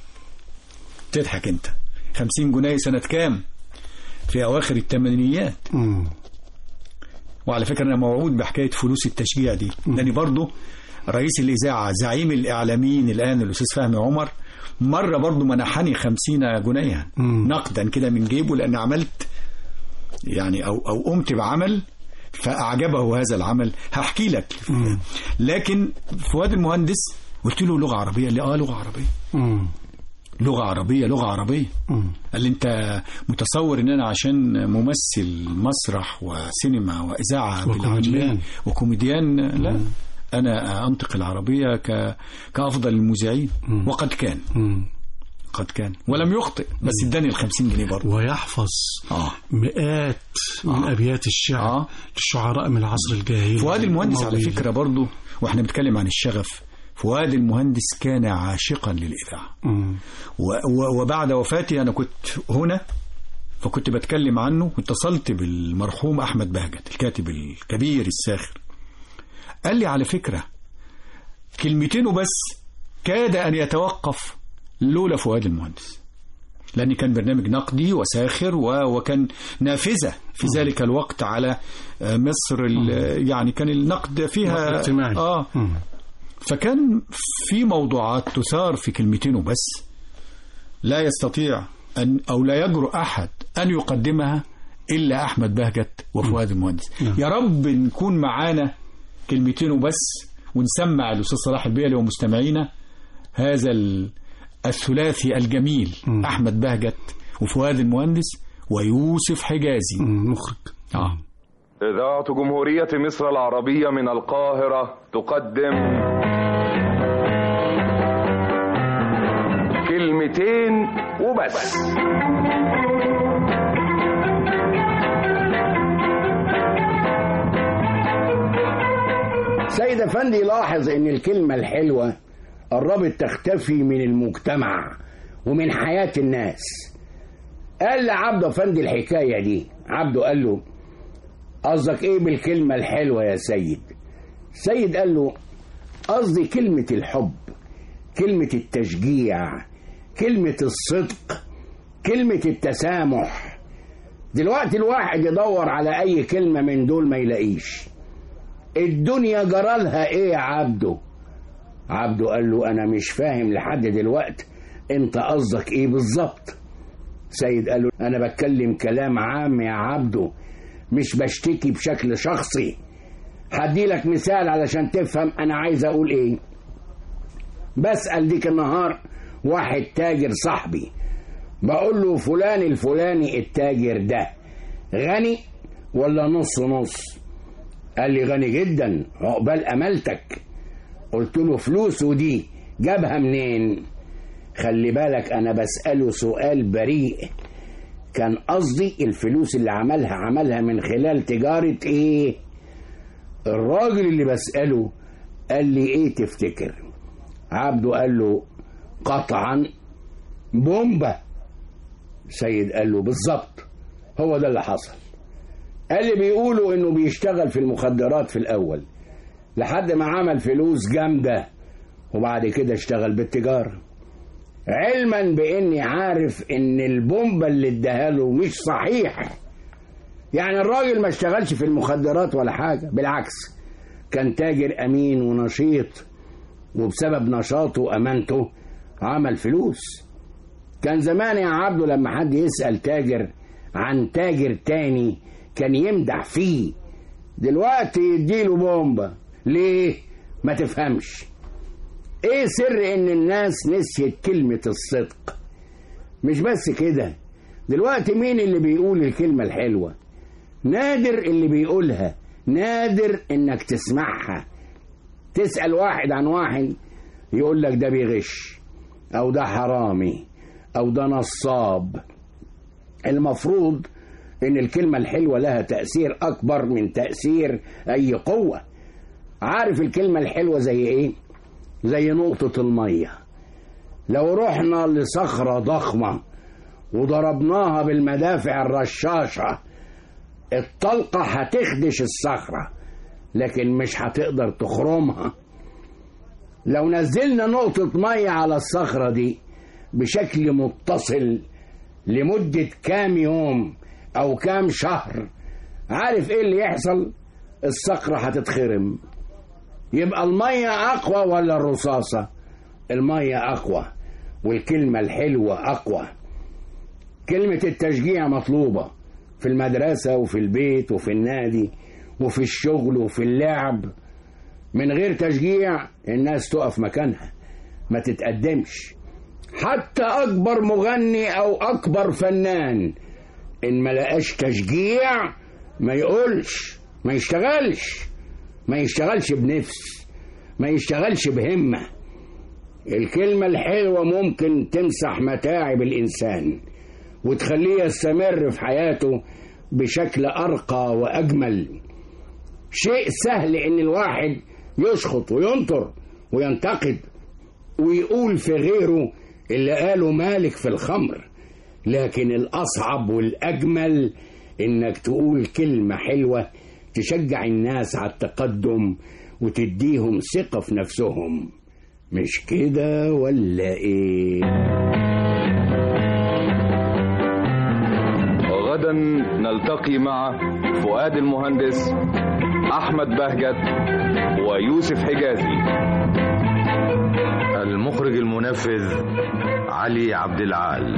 تضحك أنت خمسين جنيه سنة كام في أواخر الثمانينيات مم. وعلى فكرة أنا موعود بحكاية فلوس التشجيع دي لأني برضو رئيس الإذاعة زعيم الإعلاميين الآن الأستاذ فهمي عمر مرة برضو منحني خمسين جنيها مم. نقدا كده من جيبه لأن عملت يعني أو, أو قمت بعمل فأعجبه هذا العمل هحكي لك مم. لكن فؤاد المهندس قلت له لغة عربية قال لي آه لغة عربية مم. لغة عربية لغة عربية مم. قال لي انت متصور ان انا عشان ممثل مسرح وسينما واذاعه وكوميديان. بالعامية وكوميديان لا انا انطق العربيه ك... كافضل المذيعين مم. وقد كان مم. قد كان ولم يخطئ بس اداني ال 50 جنيه برضه ويحفظ آه. مئات من ابيات الشعر آه. للشعراء من العصر الجاهلي فؤاد المهندس على الماضي. فكرة برضه واحنا بنتكلم عن الشغف فؤاد المهندس كان عاشقا للإذاعة مم. و- و- وبعد وفاته أنا كنت هنا فكنت بتكلم عنه واتصلت بالمرحوم أحمد بهجت الكاتب الكبير الساخر قال لي على فكرة كلمتين وبس كاد أن يتوقف لولا فؤاد المهندس لأن كان برنامج نقدي وساخر و- وكان نافذة في ذلك الوقت على آه، مصر ال- يعني كان النقد فيها نقد اجتماعي. آه مم. فكان في موضوعات تثار في كلمتين وبس لا يستطيع أن أو لا يجرؤ أحد أن يقدمها إلا أحمد بهجت وفؤاد المهندس نعم. يا رب نكون معانا كلمتين وبس ونسمع الأستاذ صلاح البيلي ومستمعينا هذا ال- الثلاثي الجميل أحمد بهجت وفؤاد المهندس ويوسف حجازي مخرج آه. إذاعة جمهورية مصر العربية من القاهرة تقدم كلمتين وبس سيد افندي لاحظ ان الكلمة الحلوة قربت تختفي من المجتمع ومن حياة الناس قال لعبده افندي الحكاية دي عبده قال له قصدك ايه بالكلمة الحلوة يا سيد سيد قال له قصدي كلمة الحب كلمة التشجيع كلمة الصدق كلمة التسامح دلوقتي الواحد يدور على اي كلمة من دول ما يلاقيش الدنيا جرالها ايه يا عبده عبده قال له انا مش فاهم لحد دلوقت انت قصدك ايه بالظبط سيد قال له انا بتكلم كلام عام يا عبده مش بشتكي بشكل شخصي هدي لك مثال علشان تفهم انا عايز اقول ايه بسأل ديك النهار واحد تاجر صاحبي بقول له فلان الفلاني التاجر ده غني ولا نص نص قال لي غني جدا عقبال املتك قلت له فلوسه دي جابها منين خلي بالك انا بسأله سؤال بريء كان قصدي الفلوس اللي عملها عملها من خلال تجارة ايه الراجل اللي بسأله قال لي ايه تفتكر عبده قال له قطعا بومبا سيد قال له بالظبط هو ده اللي حصل قال لي بيقولوا انه بيشتغل في المخدرات في الاول لحد ما عمل فلوس جامدة وبعد كده اشتغل بالتجارة علما باني عارف ان البومبا اللي اداها له مش صحيح يعني الراجل ما اشتغلش في المخدرات ولا حاجة بالعكس كان تاجر امين ونشيط وبسبب نشاطه وامانته عمل فلوس كان زمان يا عبده لما حد يسأل تاجر عن تاجر تاني كان يمدح فيه دلوقتي يديله بومبا ليه ما تفهمش ايه سر ان الناس نسيت كلمة الصدق مش بس كده دلوقتي مين اللي بيقول الكلمة الحلوة نادر اللي بيقولها نادر انك تسمعها تسأل واحد عن واحد يقول لك ده بيغش او ده حرامي او ده نصاب المفروض ان الكلمة الحلوة لها تأثير اكبر من تأثير اي قوة عارف الكلمة الحلوة زي ايه زي نقطة المية لو رحنا لصخرة ضخمة وضربناها بالمدافع الرشاشة الطلقة هتخدش الصخرة لكن مش هتقدر تخرمها لو نزلنا نقطة مية على الصخرة دي بشكل متصل لمدة كام يوم أو كام شهر عارف إيه اللي يحصل؟ الصخرة هتتخرم يبقى المية أقوى ولا الرصاصة؟ المية أقوى والكلمة الحلوة أقوى كلمة التشجيع مطلوبة في المدرسة وفي البيت وفي النادي وفي الشغل وفي اللعب من غير تشجيع الناس تقف مكانها ما تتقدمش حتى أكبر مغني أو أكبر فنان إن ما لقاش تشجيع ما يقولش ما يشتغلش ما يشتغلش بنفس ما يشتغلش بهمة الكلمة الحلوة ممكن تمسح متاعب الإنسان وتخليه يستمر في حياته بشكل أرقى وأجمل شيء سهل إن الواحد يشخط وينطر وينتقد ويقول في غيره اللي قاله مالك في الخمر لكن الأصعب والأجمل إنك تقول كلمة حلوة تشجع الناس على التقدم وتديهم ثقة في نفسهم مش كده ولا إيه؟ غدا نلتقي مع فؤاد المهندس أحمد بهجت ويوسف حجازي المخرج المنفذ علي عبد العال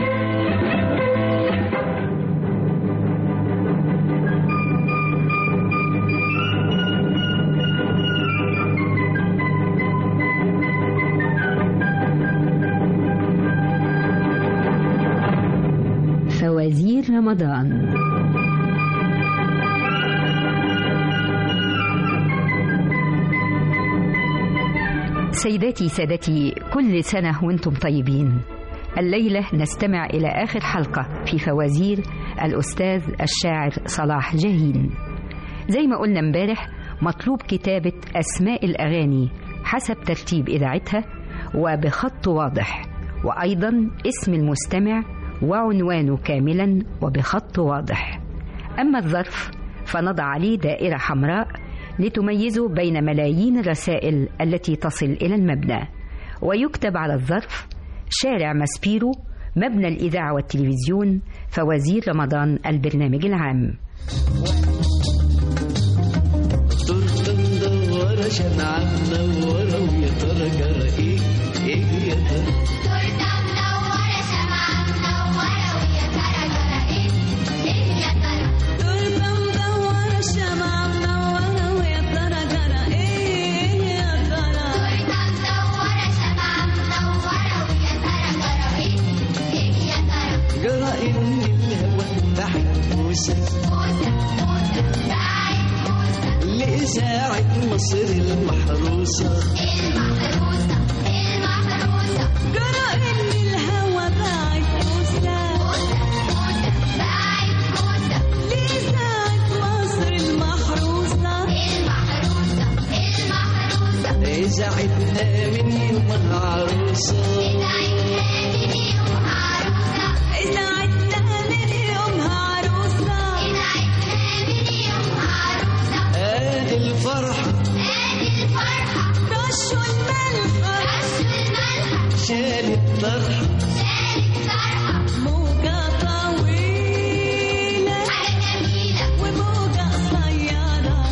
فوازير رمضان سيداتي سادتي كل سنة وانتم طيبين الليلة نستمع إلى آخر حلقة في فوازير الأستاذ الشاعر صلاح جاهين زي ما قلنا امبارح مطلوب كتابة أسماء الأغاني حسب ترتيب إذاعتها وبخط واضح وأيضا اسم المستمع وعنوانه كاملا وبخط واضح أما الظرف فنضع عليه دائرة حمراء لتميزه بين ملايين الرسائل التي تصل إلى المبنى ويكتب على الظرف شارع ماسبيرو مبنى الإذاعة والتلفزيون فوازير رمضان البرنامج العام تورته مدورة شمعة منورة ويا ترى جرى ايه ايه يا ترى تورته مدورة شمعة منورة ويا ترى جرى ايه يا ترى جرى ان الهوى تحت موسى لإذاعة مصر المحروسة جرى ان الهوى باعت موسى لإذاعة مصر المحروسة إذاعتنا من يومها عروسة إذاعتنا من يومها عروسة آه الفرحة رشوا الملحة شالت طرحة موجة طويلة وموجة قصيرة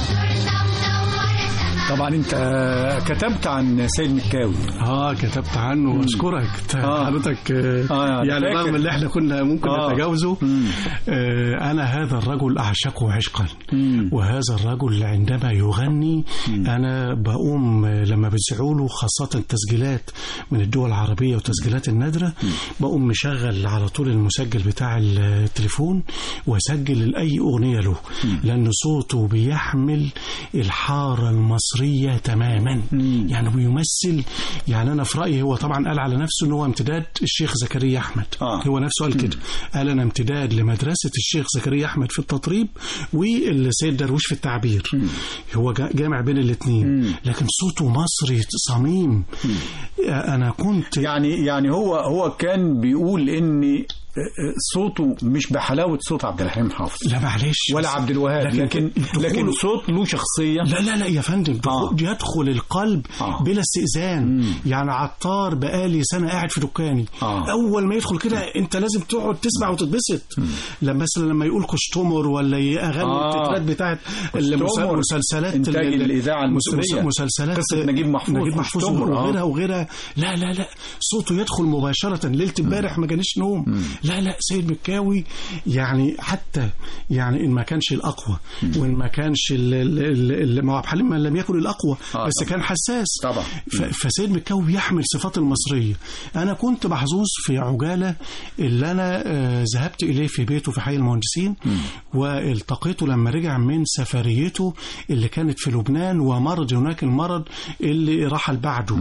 طبعا انت كتبت عن سيد مكاوي اه كتبت عنه واشكرك آه. حضرتك آه آه، يعني فاكر. رغم اللي احنا كنا ممكن آه. نتجاوزه آه انا هذا الرجل اعشقه عشقا وهذا الرجل عندما يغني انا بقوم آه، لما بتذيعوا له خاصه التسجيلات من الدول العربيه وتسجيلات النادره بقوم مشغل على طول المسجل بتاع التليفون واسجل اي اغنيه له لان صوته بيحمل الحاره المصريه تماما يعني بيمثل يعني انا في رايي هو طبعا قال على نفسه ان هو امتداد الشيخ زكريا احمد آه. هو نفسه قال كده قال انا امتداد لمدرسه الشيخ زكريا احمد في التطريب والسيد درويش في التعبير هو جا- جامع بين الاثنين لكن صوته مصري صميم انا كنت يعني يعني هو هو كان بيقول ان صوته مش بحلاوه صوت عبد الحليم حافظ لا معلش ولا عبد الوهاب لكن لكن دخوله- لكن صوت له شخصيه لا لا لا يا فندم آه. يدخل القلب آه. بلا استئذان يعني عطار بقالي سنه قاعد في دكاني آه. اول ما يدخل كده انت لازم تقعد تسمع وتتبسط لما مثلا لما يقول كشتمر ولا اغاني آه. التترات بتاعت كشتمر. المسلسلات إنتاج ال- الإذاعة المس- المصرية. مسلسلات قصة نجيب محفوظ نجيب محفوظ كشتمر. آه. وغيرها وغيرها لا لا لا صوته يدخل مباشره ليله امبارح ما جانيش نوم لا لا سيد مكاوي يعني حتى يعني ان ما كانش الاقوى وان ما كانش ال- ال- ال- ما هو عبد الحليم لم يكن الاقوى آه بس طبعا. كان حساس طبعا. ف- فسيد مكاوي بيحمل صفات المصريه انا كنت محظوظ في عجاله اللي انا آه، ذهبت اليه في بيته في حي المهندسين والتقيته لما رجع من سفريته اللي كانت في لبنان ومرض هناك المرض اللي رحل بعده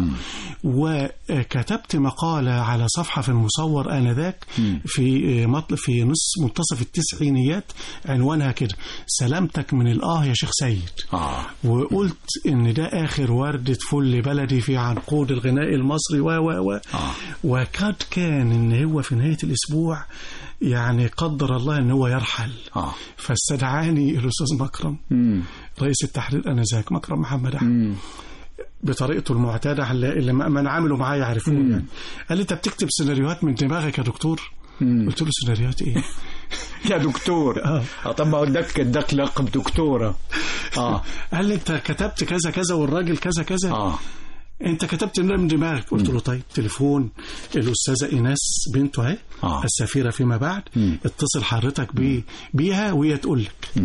وكتبت مقالة على صفحة في المصور آنذاك في مطل في نص منتصف التسعينيات عنوانها كده سلامتك من الآه يا شيخ سيد آه. وقلت إن ده آخر وردة فل بلدي في عنقود الغناء المصري و و و آه. وقد كان إن هو في نهاية الأسبوع يعني قدر الله إن هو يرحل آه. فاستدعاني الأستاذ مكرم مم. رئيس التحرير آنذاك مكرم محمد أحمد مم. بطريقته المعتاده اللي اللي من عملوا معاه يعرفوه يعني قال لي انت بتكتب سيناريوهات من دماغك يا دكتور قلت له سيناريوهات ايه يا دكتور اه آه، طب ما هو اداك اداك لقب دكتوره اه قال لي انت كتبت كذا كذا والراجل كذا كذا اه انت كتبت من دماغك قلت له طيب تليفون الاستاذه ايناس بنته اهي آه. السفيره فيما بعد اتصل حضرتك بي بيها وهي تقول لك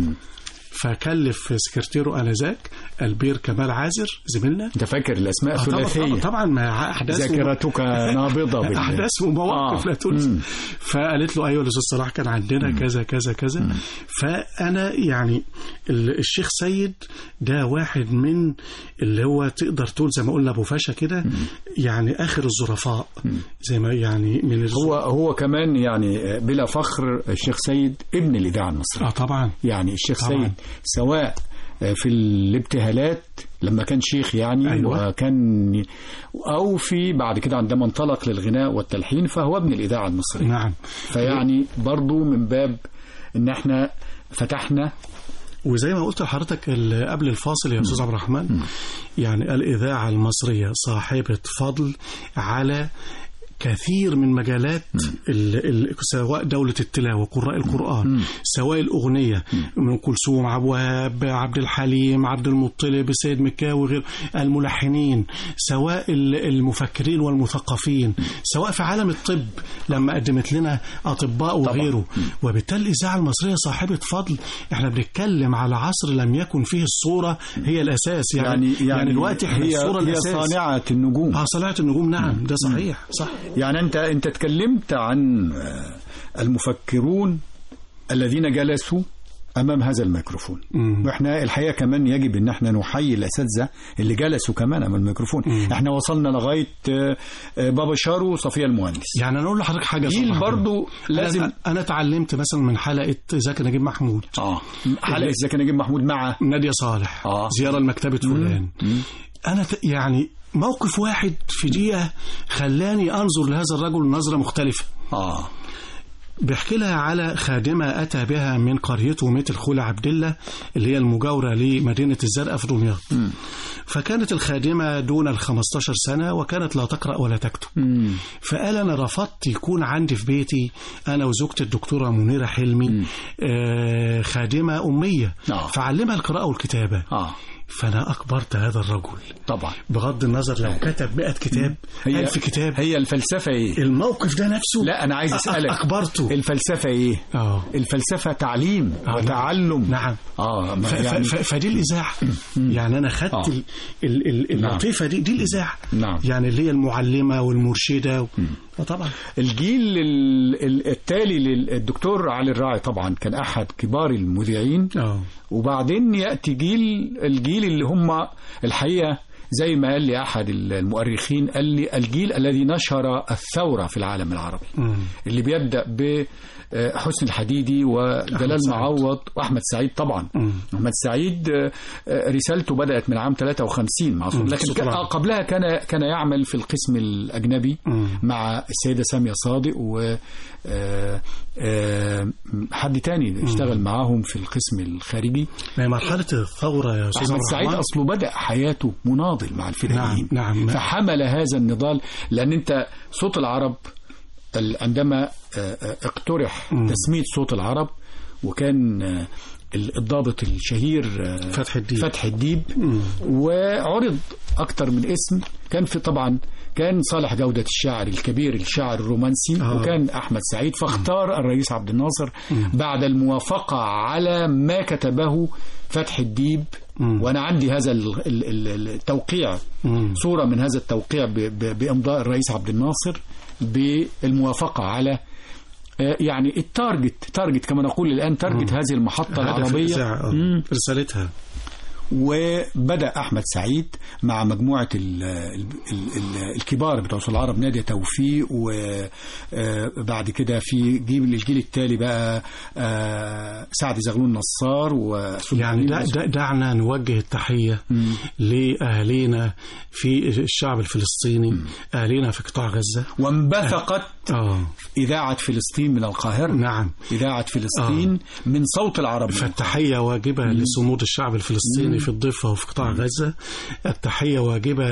فكلف سكرتيره انذاك البير كمال عازر زميلنا انت فاكر الاسماء آه، طبعا الثلاثيه طبعا, طبعا ما احداث ذاكرتك نابضه بال- احداث ومواقف آه. لا تنسى مم. فقالت له ايوه الاستاذ صلاح كان عندنا كذا كذا كذا فانا يعني ال- الشيخ سيد ده واحد من اللي هو تقدر تقول زي ما قلنا ابو فاشا كده يعني اخر الظرفاء زي ما يعني من الز- هو هو كمان يعني بلا فخر الشيخ سيد ابن الاذاعه المصريه اه طبعا يعني الشيخ طبعاً. سيد سواء في الابتهالات لما كان شيخ يعني أيوة. وكان او في بعد كده عندما انطلق للغناء والتلحين فهو ابن الاذاعه المصريه نعم فيعني برضو من باب ان احنا فتحنا وزي ما قلت لحضرتك ال- قبل الفاصل يا استاذ عبد الرحمن يعني الاذاعه المصريه صاحبه فضل على كثير من مجالات ال ال سواء دولة التلاوة قراء القرآن سواء الأغنية من كلثوم عبد الوهاب عبد الحليم عبد المطلب السيد مكاوي غير الملحنين سواء ال- المفكرين والمثقفين سواء في عالم الطب لما قدمت لنا أطباء وغيره وبالتالي الإذاعة المصرية صاحبة فضل احنا بنتكلم على عصر لم يكن فيه الصورة هي الأساس يعني يعني يعني, يعني الوقت احنا هي الصورة هي الأساس صانعه النجوم اه صناعة النجوم نعم ده صحيح صح يعني انت انت اتكلمت عن آه، المفكرون الذين جلسوا امام هذا الميكروفون مم. واحنا الحقيقه كمان يجب ان احنا نحيي الاساتذه اللي جلسوا كمان امام الميكروفون احنا وصلنا لغايه آه، آه، بابا شارو وصفيه المهندس يعني انا اقول لحضرتك حاجه جيل صراحة. برضو لازم انا, أنا اتعلمت مثلا من حلقه زكي نجيب محمود اه حلقه زكي نجيب محمود مع ناديه صالح آه. زياره لمكتبه فلان انا ت... يعني موقف واحد في دقيقه خلاني انظر لهذا الرجل نظره مختلفه اه بيحكي لها على خادمة أتى بها من قريته ميت الخولة عبد الله اللي هي المجاورة لمدينة الزرقاء في دمياط فكانت الخادمة دون ال 15 سنة وكانت لا تقرأ ولا تكتب فقال أنا رفضت يكون عندي في بيتي أنا وزوجتي الدكتورة منيرة حلمي آه خادمة أمية آه. فعلمها القراءة والكتابة اه فأنا أكبرت هذا الرجل طبعا بغض النظر لو كتب 100 كتاب هي 1000 كتاب هي الفلسفه ايه الموقف ده نفسه لا انا عايز أ- اسالك أكبرته الفلسفه ايه اه الفلسفه تعليم آه، وتعلم نعم اه ما ف- ف- يعني ف- فدي الإذاعة يعني أنا خدت آه. ال- ال- ال- نعم. اللطيفة دي دي الإذاعة نعم. يعني اللي هي المعلمة والمرشدة و... طبعا الجيل ال- ال- التالي للدكتور علي الراعي طبعا كان احد كبار المذيعين اه وبعدين ياتي جيل الجيل اللي هم الحقيقه زي ما قال لي احد المؤرخين قال لي الجيل الذي نشر الثوره في العالم العربي مم. اللي بيبدا بحسن الحديدي وجلال سعيد. معوض واحمد سعيد طبعا مم. احمد سعيد آه، آه، رسالته بدات من عام 53 مع مم. لكن صوت كان- العرب. آه، قبلها كان كان يعمل في القسم الاجنبي مم. مع السيده ساميه صادق و آه، آه، حد تاني اشتغل معاهم في القسم الخارجي ما هي مرحلة الثورة يا أستاذ احمد عبد سعيد الرحمن اصله بدا حياته مناضل مع الفدائيين نعم، نعم. فحمل هذا النضال لان انت صوت العرب ال- عندما آه، آه، اقترح مم. تسميه صوت العرب وكان آه، ال- الضابط الشهير آه، فتح الديب فتح الديب وعرض أكتر من اسم كان في طبعا كان صالح جودة الشاعر الكبير الشاعر الرومانسي آه. وكان أحمد سعيد فاختار الرئيس عبد الناصر بعد الموافقة على ما كتبه فتح الديب وأنا عندي هذا ال- ال- ال- التوقيع صورة من هذا التوقيع ب- ب- بإمضاء الرئيس عبد الناصر بالموافقة على آه، يعني التارجت تارجت كما نقول الآن تارجت هذه المحطة هدف العربية الإذاعة، آه. مم. رسالتها وبدأ أحمد سعيد مع مجموعة ال ال ال الكبار بتوع صوت العرب نادية توفيق وبعد كده في جيل الجيل التالي بقى آه، سعد زغلول نصار و يعني دا دا دعنا نوجه التحية لأهالينا في الشعب الفلسطيني أهالينا في قطاع غزة وانبثقت آه. إذاعة فلسطين من القاهرة نعم إذاعة فلسطين من صوت العرب فالتحية واجبة لصمود الشعب الفلسطيني في الضفة وفي قطاع غزة التحية واجبة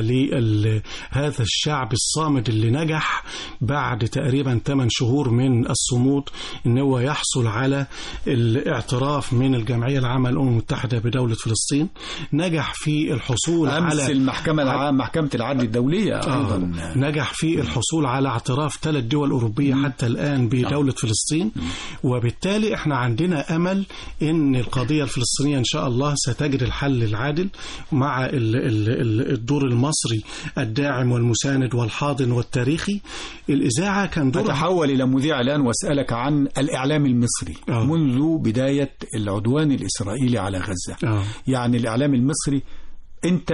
لهذا الشعب الصامد اللي نجح بعد تقريبا 8 شهور من الصمود ان هو يحصل على الاعتراف من الجمعية العامة للأمم المتحدة بدولة فلسطين نجح في الحصول أمس على المحكمة العامة محكمة العدل الدولية أيضا آه. نجح في الحصول على اعتراف ثلاث دول أوروبية حتى الآن بدولة فلسطين وبالتالي احنا عندنا أمل أن القضية الفلسطينية إن شاء الله ستجد الحل العادل مع ال- ال- ال- الدور المصري الداعم والمساند والحاضن والتاريخي الإذاعة كان دورها أتحول إلى مذيع الآن وأسألك عن الإعلام المصري آه. منذ بداية العدوان الإسرائيلي على غزة آه. يعني الإعلام المصري أنت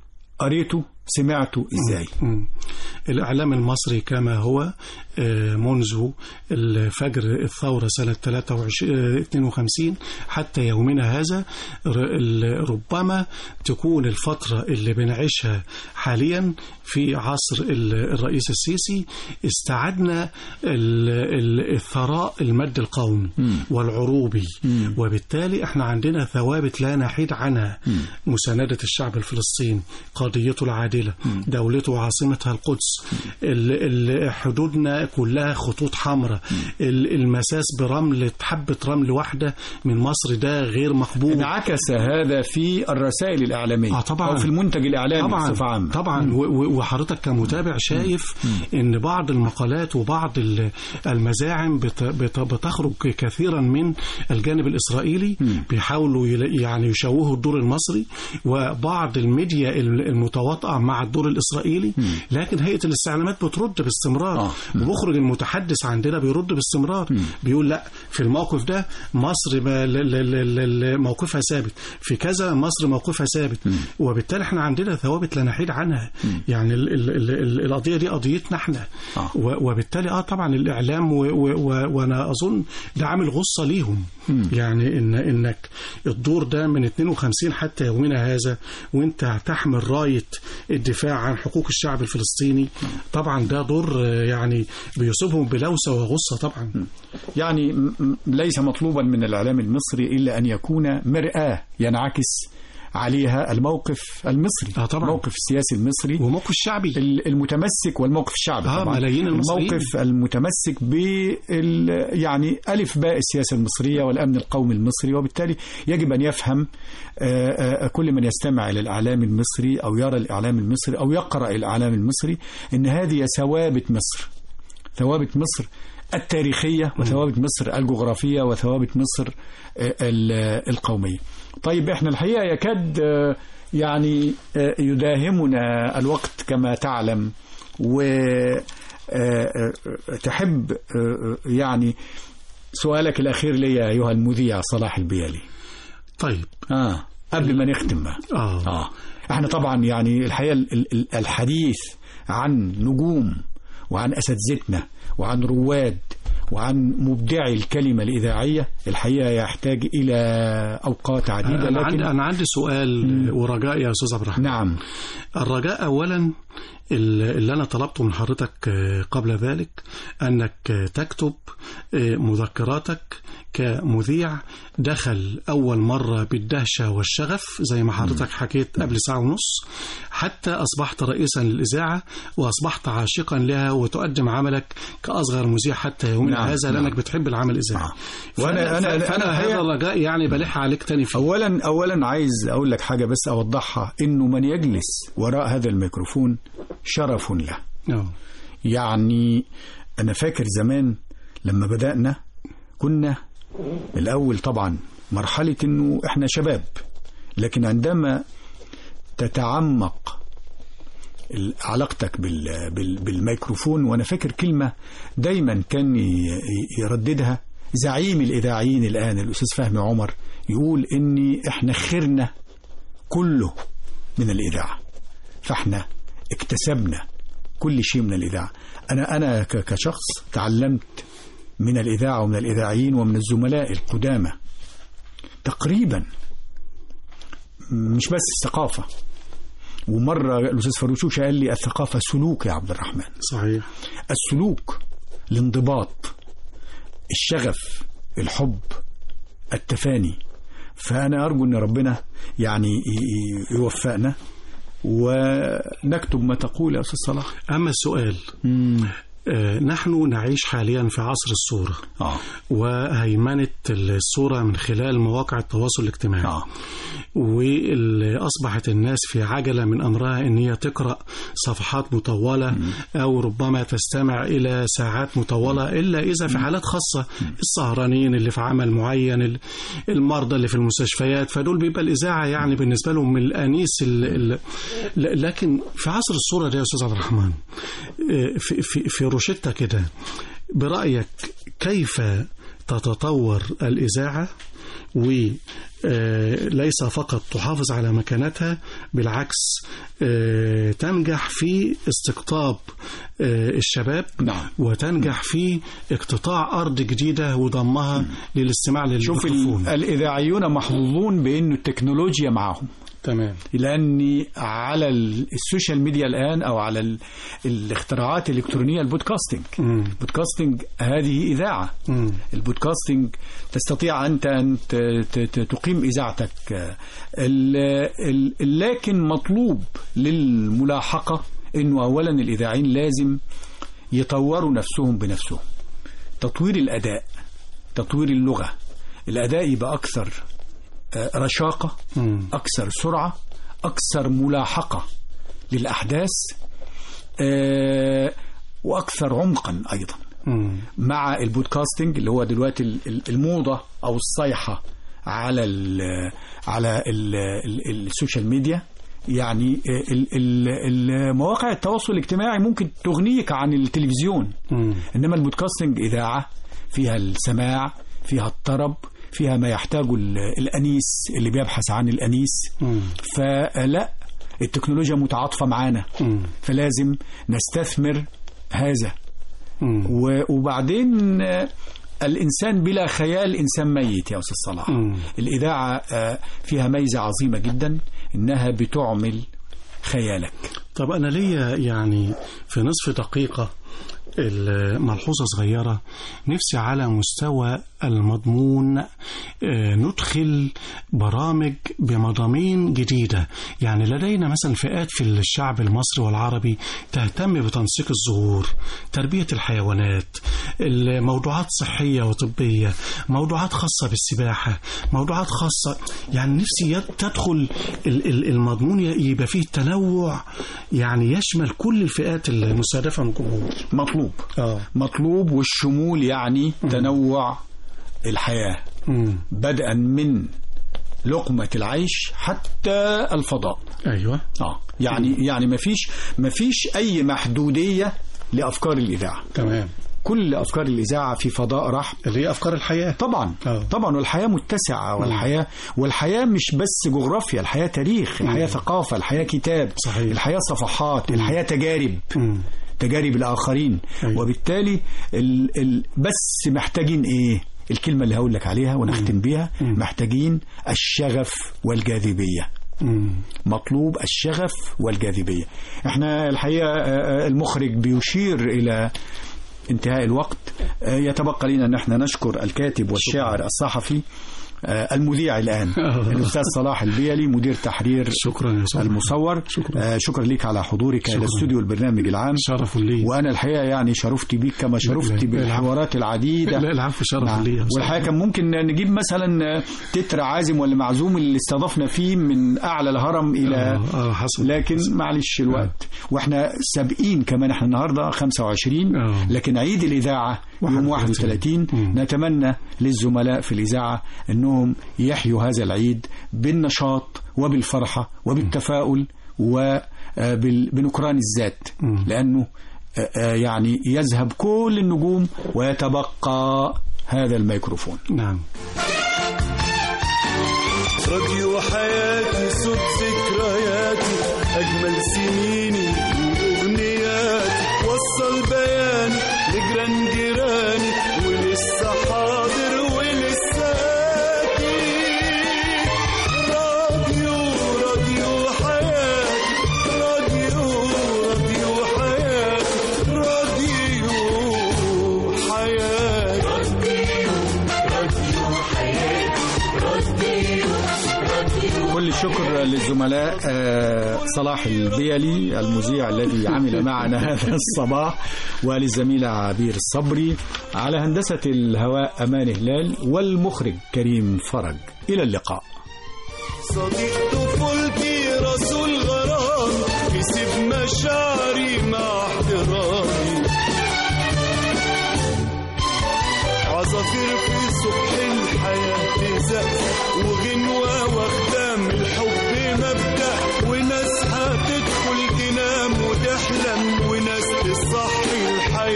قريته سمعته إزاي مم. الإعلام المصري كما هو آه، منذ الفجر الثورة سنة 23 آه، 52 حتى يومنا هذا ر- ال- ربما تكون الفترة اللي بنعيشها حاليا في عصر ال- الرئيس السيسي استعدنا ال- ال- الثراء المد القومي والعروبي وبالتالي احنا عندنا ثوابت لا نحيد عنها مساندة الشعب الفلسطيني قضيته العادلة دولته وعاصمتها القدس ال- ال- حدودنا كلها خطوط حمراء ال- المساس برمل حبة رمل واحدة من مصر ده غير مقبول انعكس هذا في الرسائل الإعلامية آه طبعا أو في المنتج الإعلامي طبعا بصفة عامة طبعا و- و- وحضرتك كمتابع شايف ان بعض المقالات وبعض ال- المزاعم بت- بت- بتخرج كثيرا من الجانب الاسرائيلي بيحاولوا يل- يعني يشوهوا الدور المصري وبعض الميديا ال- المتواطئه مع الدور الاسرائيلي لكن هيئه الاستعلامات بترد باستمرار ومخرج المتحدث عندنا بيرد باستمرار بيقول لا في الموقف ده مصر ما- ل- ل- ل- ل- موقفها ثابت في كذا مصر موقفها ثابت وبالتالي احنا عندنا ثوابت لا نحيد عنها يعني ال ال ال ال القضيه دي قضيتنا احنا و- وبالتالي اه طبعا الاعلام و و و وانا اظن ده عامل غصه ليهم يعني ان انك الدور ده من 52 حتى يومنا هذا وانت تحمل رايه الدفاع عن حقوق الشعب الفلسطيني طبعا ده دور آه، يعني بيصيبهم بلوسه وغصه طبعا يعني م- م- ليس مطلوبا من الإعلام المصري إلا أن يكون مرآة ينعكس عليها الموقف المصري آه طبعا. الموقف السياسي المصري وموقف الشعبي المتمسك والموقف الشعبي آه، طبعا ملايين المصريين. الموقف المتمسك بال يعني ألف باء السياسة المصرية والأمن القومي المصري وبالتالي يجب أن يفهم آه، آه، كل من يستمع إلى الإعلام المصري أو يرى الإعلام المصري أو يقرأ الإعلام المصري أن هذه ثوابت مصر ثوابت مصر التاريخية وثوابت مصر الجغرافية وثوابت مصر آه، ال- القومية طيب احنا الحقيقة يكاد آه، يعني آه، يداهمنا الوقت كما تعلم و آه، آه، تحب آه، يعني سؤالك الأخير لي يا أيها المذيع صلاح البيالي طيب آه قبل ما نختم بقى آه. آه احنا طبعا يعني الحقيقة ال- ال- ال- الحديث عن نجوم وعن أساتذتنا وعن رواد وعن مبدعي الكلمة الإذاعية الحقيقة يحتاج إلى أوقات عديدة أنا لكن عندي أنا عندي سؤال ورجاء يا أستاذ عبد الرحمن نعم الرجاء أولا ال- اللي أنا طلبته من حضرتك آه، قبل ذلك أنك آه، تكتب آه، مذكراتك كمذيع دخل أول مرة بالدهشة والشغف زي ما حضرتك حكيت قبل ساعة ونص حتى أصبحت رئيسا للإذاعة وأصبحت عاشقا لها وتقدم عملك كأصغر مذيع حتى يومنا نعم، هذا نعم. لأنك بتحب العمل الإذاعي وأنا أنا فأنا, فأنا أنا هذا الرجاء يعني بلح عليك تاني فيه اولا اولا عايز اقول لك حاجه بس اوضحها انه من يجلس وراء هذا الميكروفون شرف له نعم. يعني انا فاكر زمان لما بدانا كنا الاول طبعا مرحله انه احنا شباب لكن عندما تتعمق ال- علاقتك بال بال بالميكروفون وانا فاكر كلمه دايما كان ي- ي- يرددها زعيم الاذاعيين الان الاستاذ فهمي عمر يقول اني احنا خيرنا كله من الاذاعه فاحنا اكتسبنا كل شيء من الاذاعه انا انا ك- كشخص تعلمت من الاذاعه ومن الاذاعيين ومن الزملاء القدامى تقريبا مش بس الثقافه ومره الاستاذ فاروشوش قال لي الثقافه سلوك يا عبد الرحمن صحيح السلوك الانضباط الشغف الحب التفاني فأنا أرجو أن ربنا يعني ي- ي- يوفقنا ونكتب ما تقول يا أستاذ صلاح أما السؤال آه، نحن نعيش حاليا في عصر الصورة آه. وهيمنة الصورة من خلال مواقع التواصل الاجتماعي آه. وأصبحت الناس في عجلة من أمرها أن هي تقرأ صفحات مطولة أو ربما تستمع إلى ساعات مطولة إلا إذا في حالات خاصة السهرانين اللي في عمل معين ال- المرضى اللي في المستشفيات فدول بيبقى الإذاعة يعني بالنسبة لهم من الأنيس ال ال ل- لكن في عصر الصورة ده يا أستاذ عبد الرحمن آه، في, في, في روشتة كده برأيك كيف تتطور الإذاعة وليس فقط تحافظ على مكانتها بالعكس آه، تنجح في استقطاب آه، الشباب نعم. وتنجح في اقتطاع أرض جديدة وضمها للاستماع شوف ال- للميكروفون الإذاعيون محظوظون بأنه التكنولوجيا معهم تمام لأني على ال- السوشيال ميديا الآن أو على ال- الاختراعات الإلكترونية البودكاستنج البودكاستنج هذه إذاعة البودكاستنج تستطيع أنت أن ت- ت- ت- تقيم إذاعتك ال- ال- لكن مطلوب للملاحقة أنه أولا الإذاعيين لازم يطوروا نفسهم بنفسهم تطوير الأداء تطوير اللغة الأداء يبقى أكثر آه، رشاقة أكثر سرعة أكثر ملاحقة للأحداث آه، وأكثر عمقا أيضا مع البودكاستنج اللي هو دلوقتي ال- ال- الموضة أو الصيحة على ال على ال ال السوشيال ميديا يعني ال- ال- المواقع التواصل الاجتماعي ممكن تغنيك عن التلفزيون انما البودكاستنج اذاعه فيها السماع فيها الطرب فيها ما يحتاجه ال- الانيس اللي بيبحث عن الانيس فلا التكنولوجيا متعاطفه معانا فلازم نستثمر هذا و- وبعدين آه، الإنسان بلا خيال إنسان ميت يا أستاذ صلاح الإذاعة آه، فيها ميزة عظيمة جدا إنها بتعمل خيالك طب أنا ليا يعني في نصف دقيقة ملحوظة صغيرة نفسي على مستوى المضمون آه، ندخل برامج بمضامين جديدة يعني لدينا مثلا فئات في الشعب المصري والعربي تهتم بتنسيق الزهور تربية الحيوانات الموضوعات صحية وطبية موضوعات خاصة بالسباحة موضوعات خاصة يعني نفسي يد- تدخل ال- ال- المضمون ي- يبقى فيه تنوع يعني يشمل كل الفئات المستهدفة من الجمهور مطلوب آه. مطلوب والشمول يعني تنوع الحياة بدءا من لقمة العيش حتى الفضاء ايوه اه يعني يعني ما فيش ما فيش اي محدودية لافكار الاذاعة تمام كل افكار الاذاعه في فضاء رحب اللي هي افكار الحياه طبعا أوه. طبعا والحياه متسعه والحياه والحياه مش بس جغرافيا الحياه تاريخ الحياه ثقافه الحياه كتاب صحيح. الحياه صفحات الحياه تجارب تجارب الاخرين وبالتالي ال ال بس محتاجين ايه الكلمه اللي هقول لك عليها ونختم بيها محتاجين الشغف والجاذبيه مطلوب الشغف والجاذبية احنا الحقيقة آه، آه، المخرج بيشير إلى انتهاء الوقت آه، يتبقى لنا ان احنا نشكر الكاتب والشاعر الصحفي آه، المذيع الان الاستاذ صلاح البيلي مدير تحرير شكرا يا صلاح. المصور شكرا, شكرا لك على حضورك الى شكراً. استوديو البرنامج العام شرف لي وانا الحقيقه يعني شرفت بيك كما شرفت لا، لا، بالحوارات العديده لا العفو شرف نعم. لي يا أستاذ. والحقيقه كان ممكن نجيب مثلا تتر عازم ولا معزوم اللي استضفنا فيه من اعلى الهرم الى آه، آه، حصل لكن معلش الوقت واحنا سابقين كمان احنا النهارده 25 لكن عيد الاذاعه يوم 31 نتمنى للزملاء في الاذاعه انهم يحيوا هذا العيد بالنشاط وبالفرحه وبالتفاؤل وبنكران الذات لانه آه، آه، يعني يذهب كل النجوم ويتبقى هذا الميكروفون نعم راديو حياتي صوت ذكرياتي أجمل سنيني وأغنياتي وصل بياني لجيران جيراني ولسه حاضر ولسه آتي راديو راديو حياتي راديو راديو حياتي راديو حياتي راديو حياتي راديو كل الشكر للزملاء آه، صلاح البيلي المذيع الذي عمل معنا هذا الصباح وللزميلة عبير الصبري على هندسة الهواء أمان هلال والمخرج كريم فرج إلى اللقاء صديق طفولتي رسول غرام كسب مشاعري مع احترامي عصافير في صبح الحياة تزق وغنوة واخدة من الحب مبدأ وناس هتدخل تنام وتحلم وناس تصحي الحياة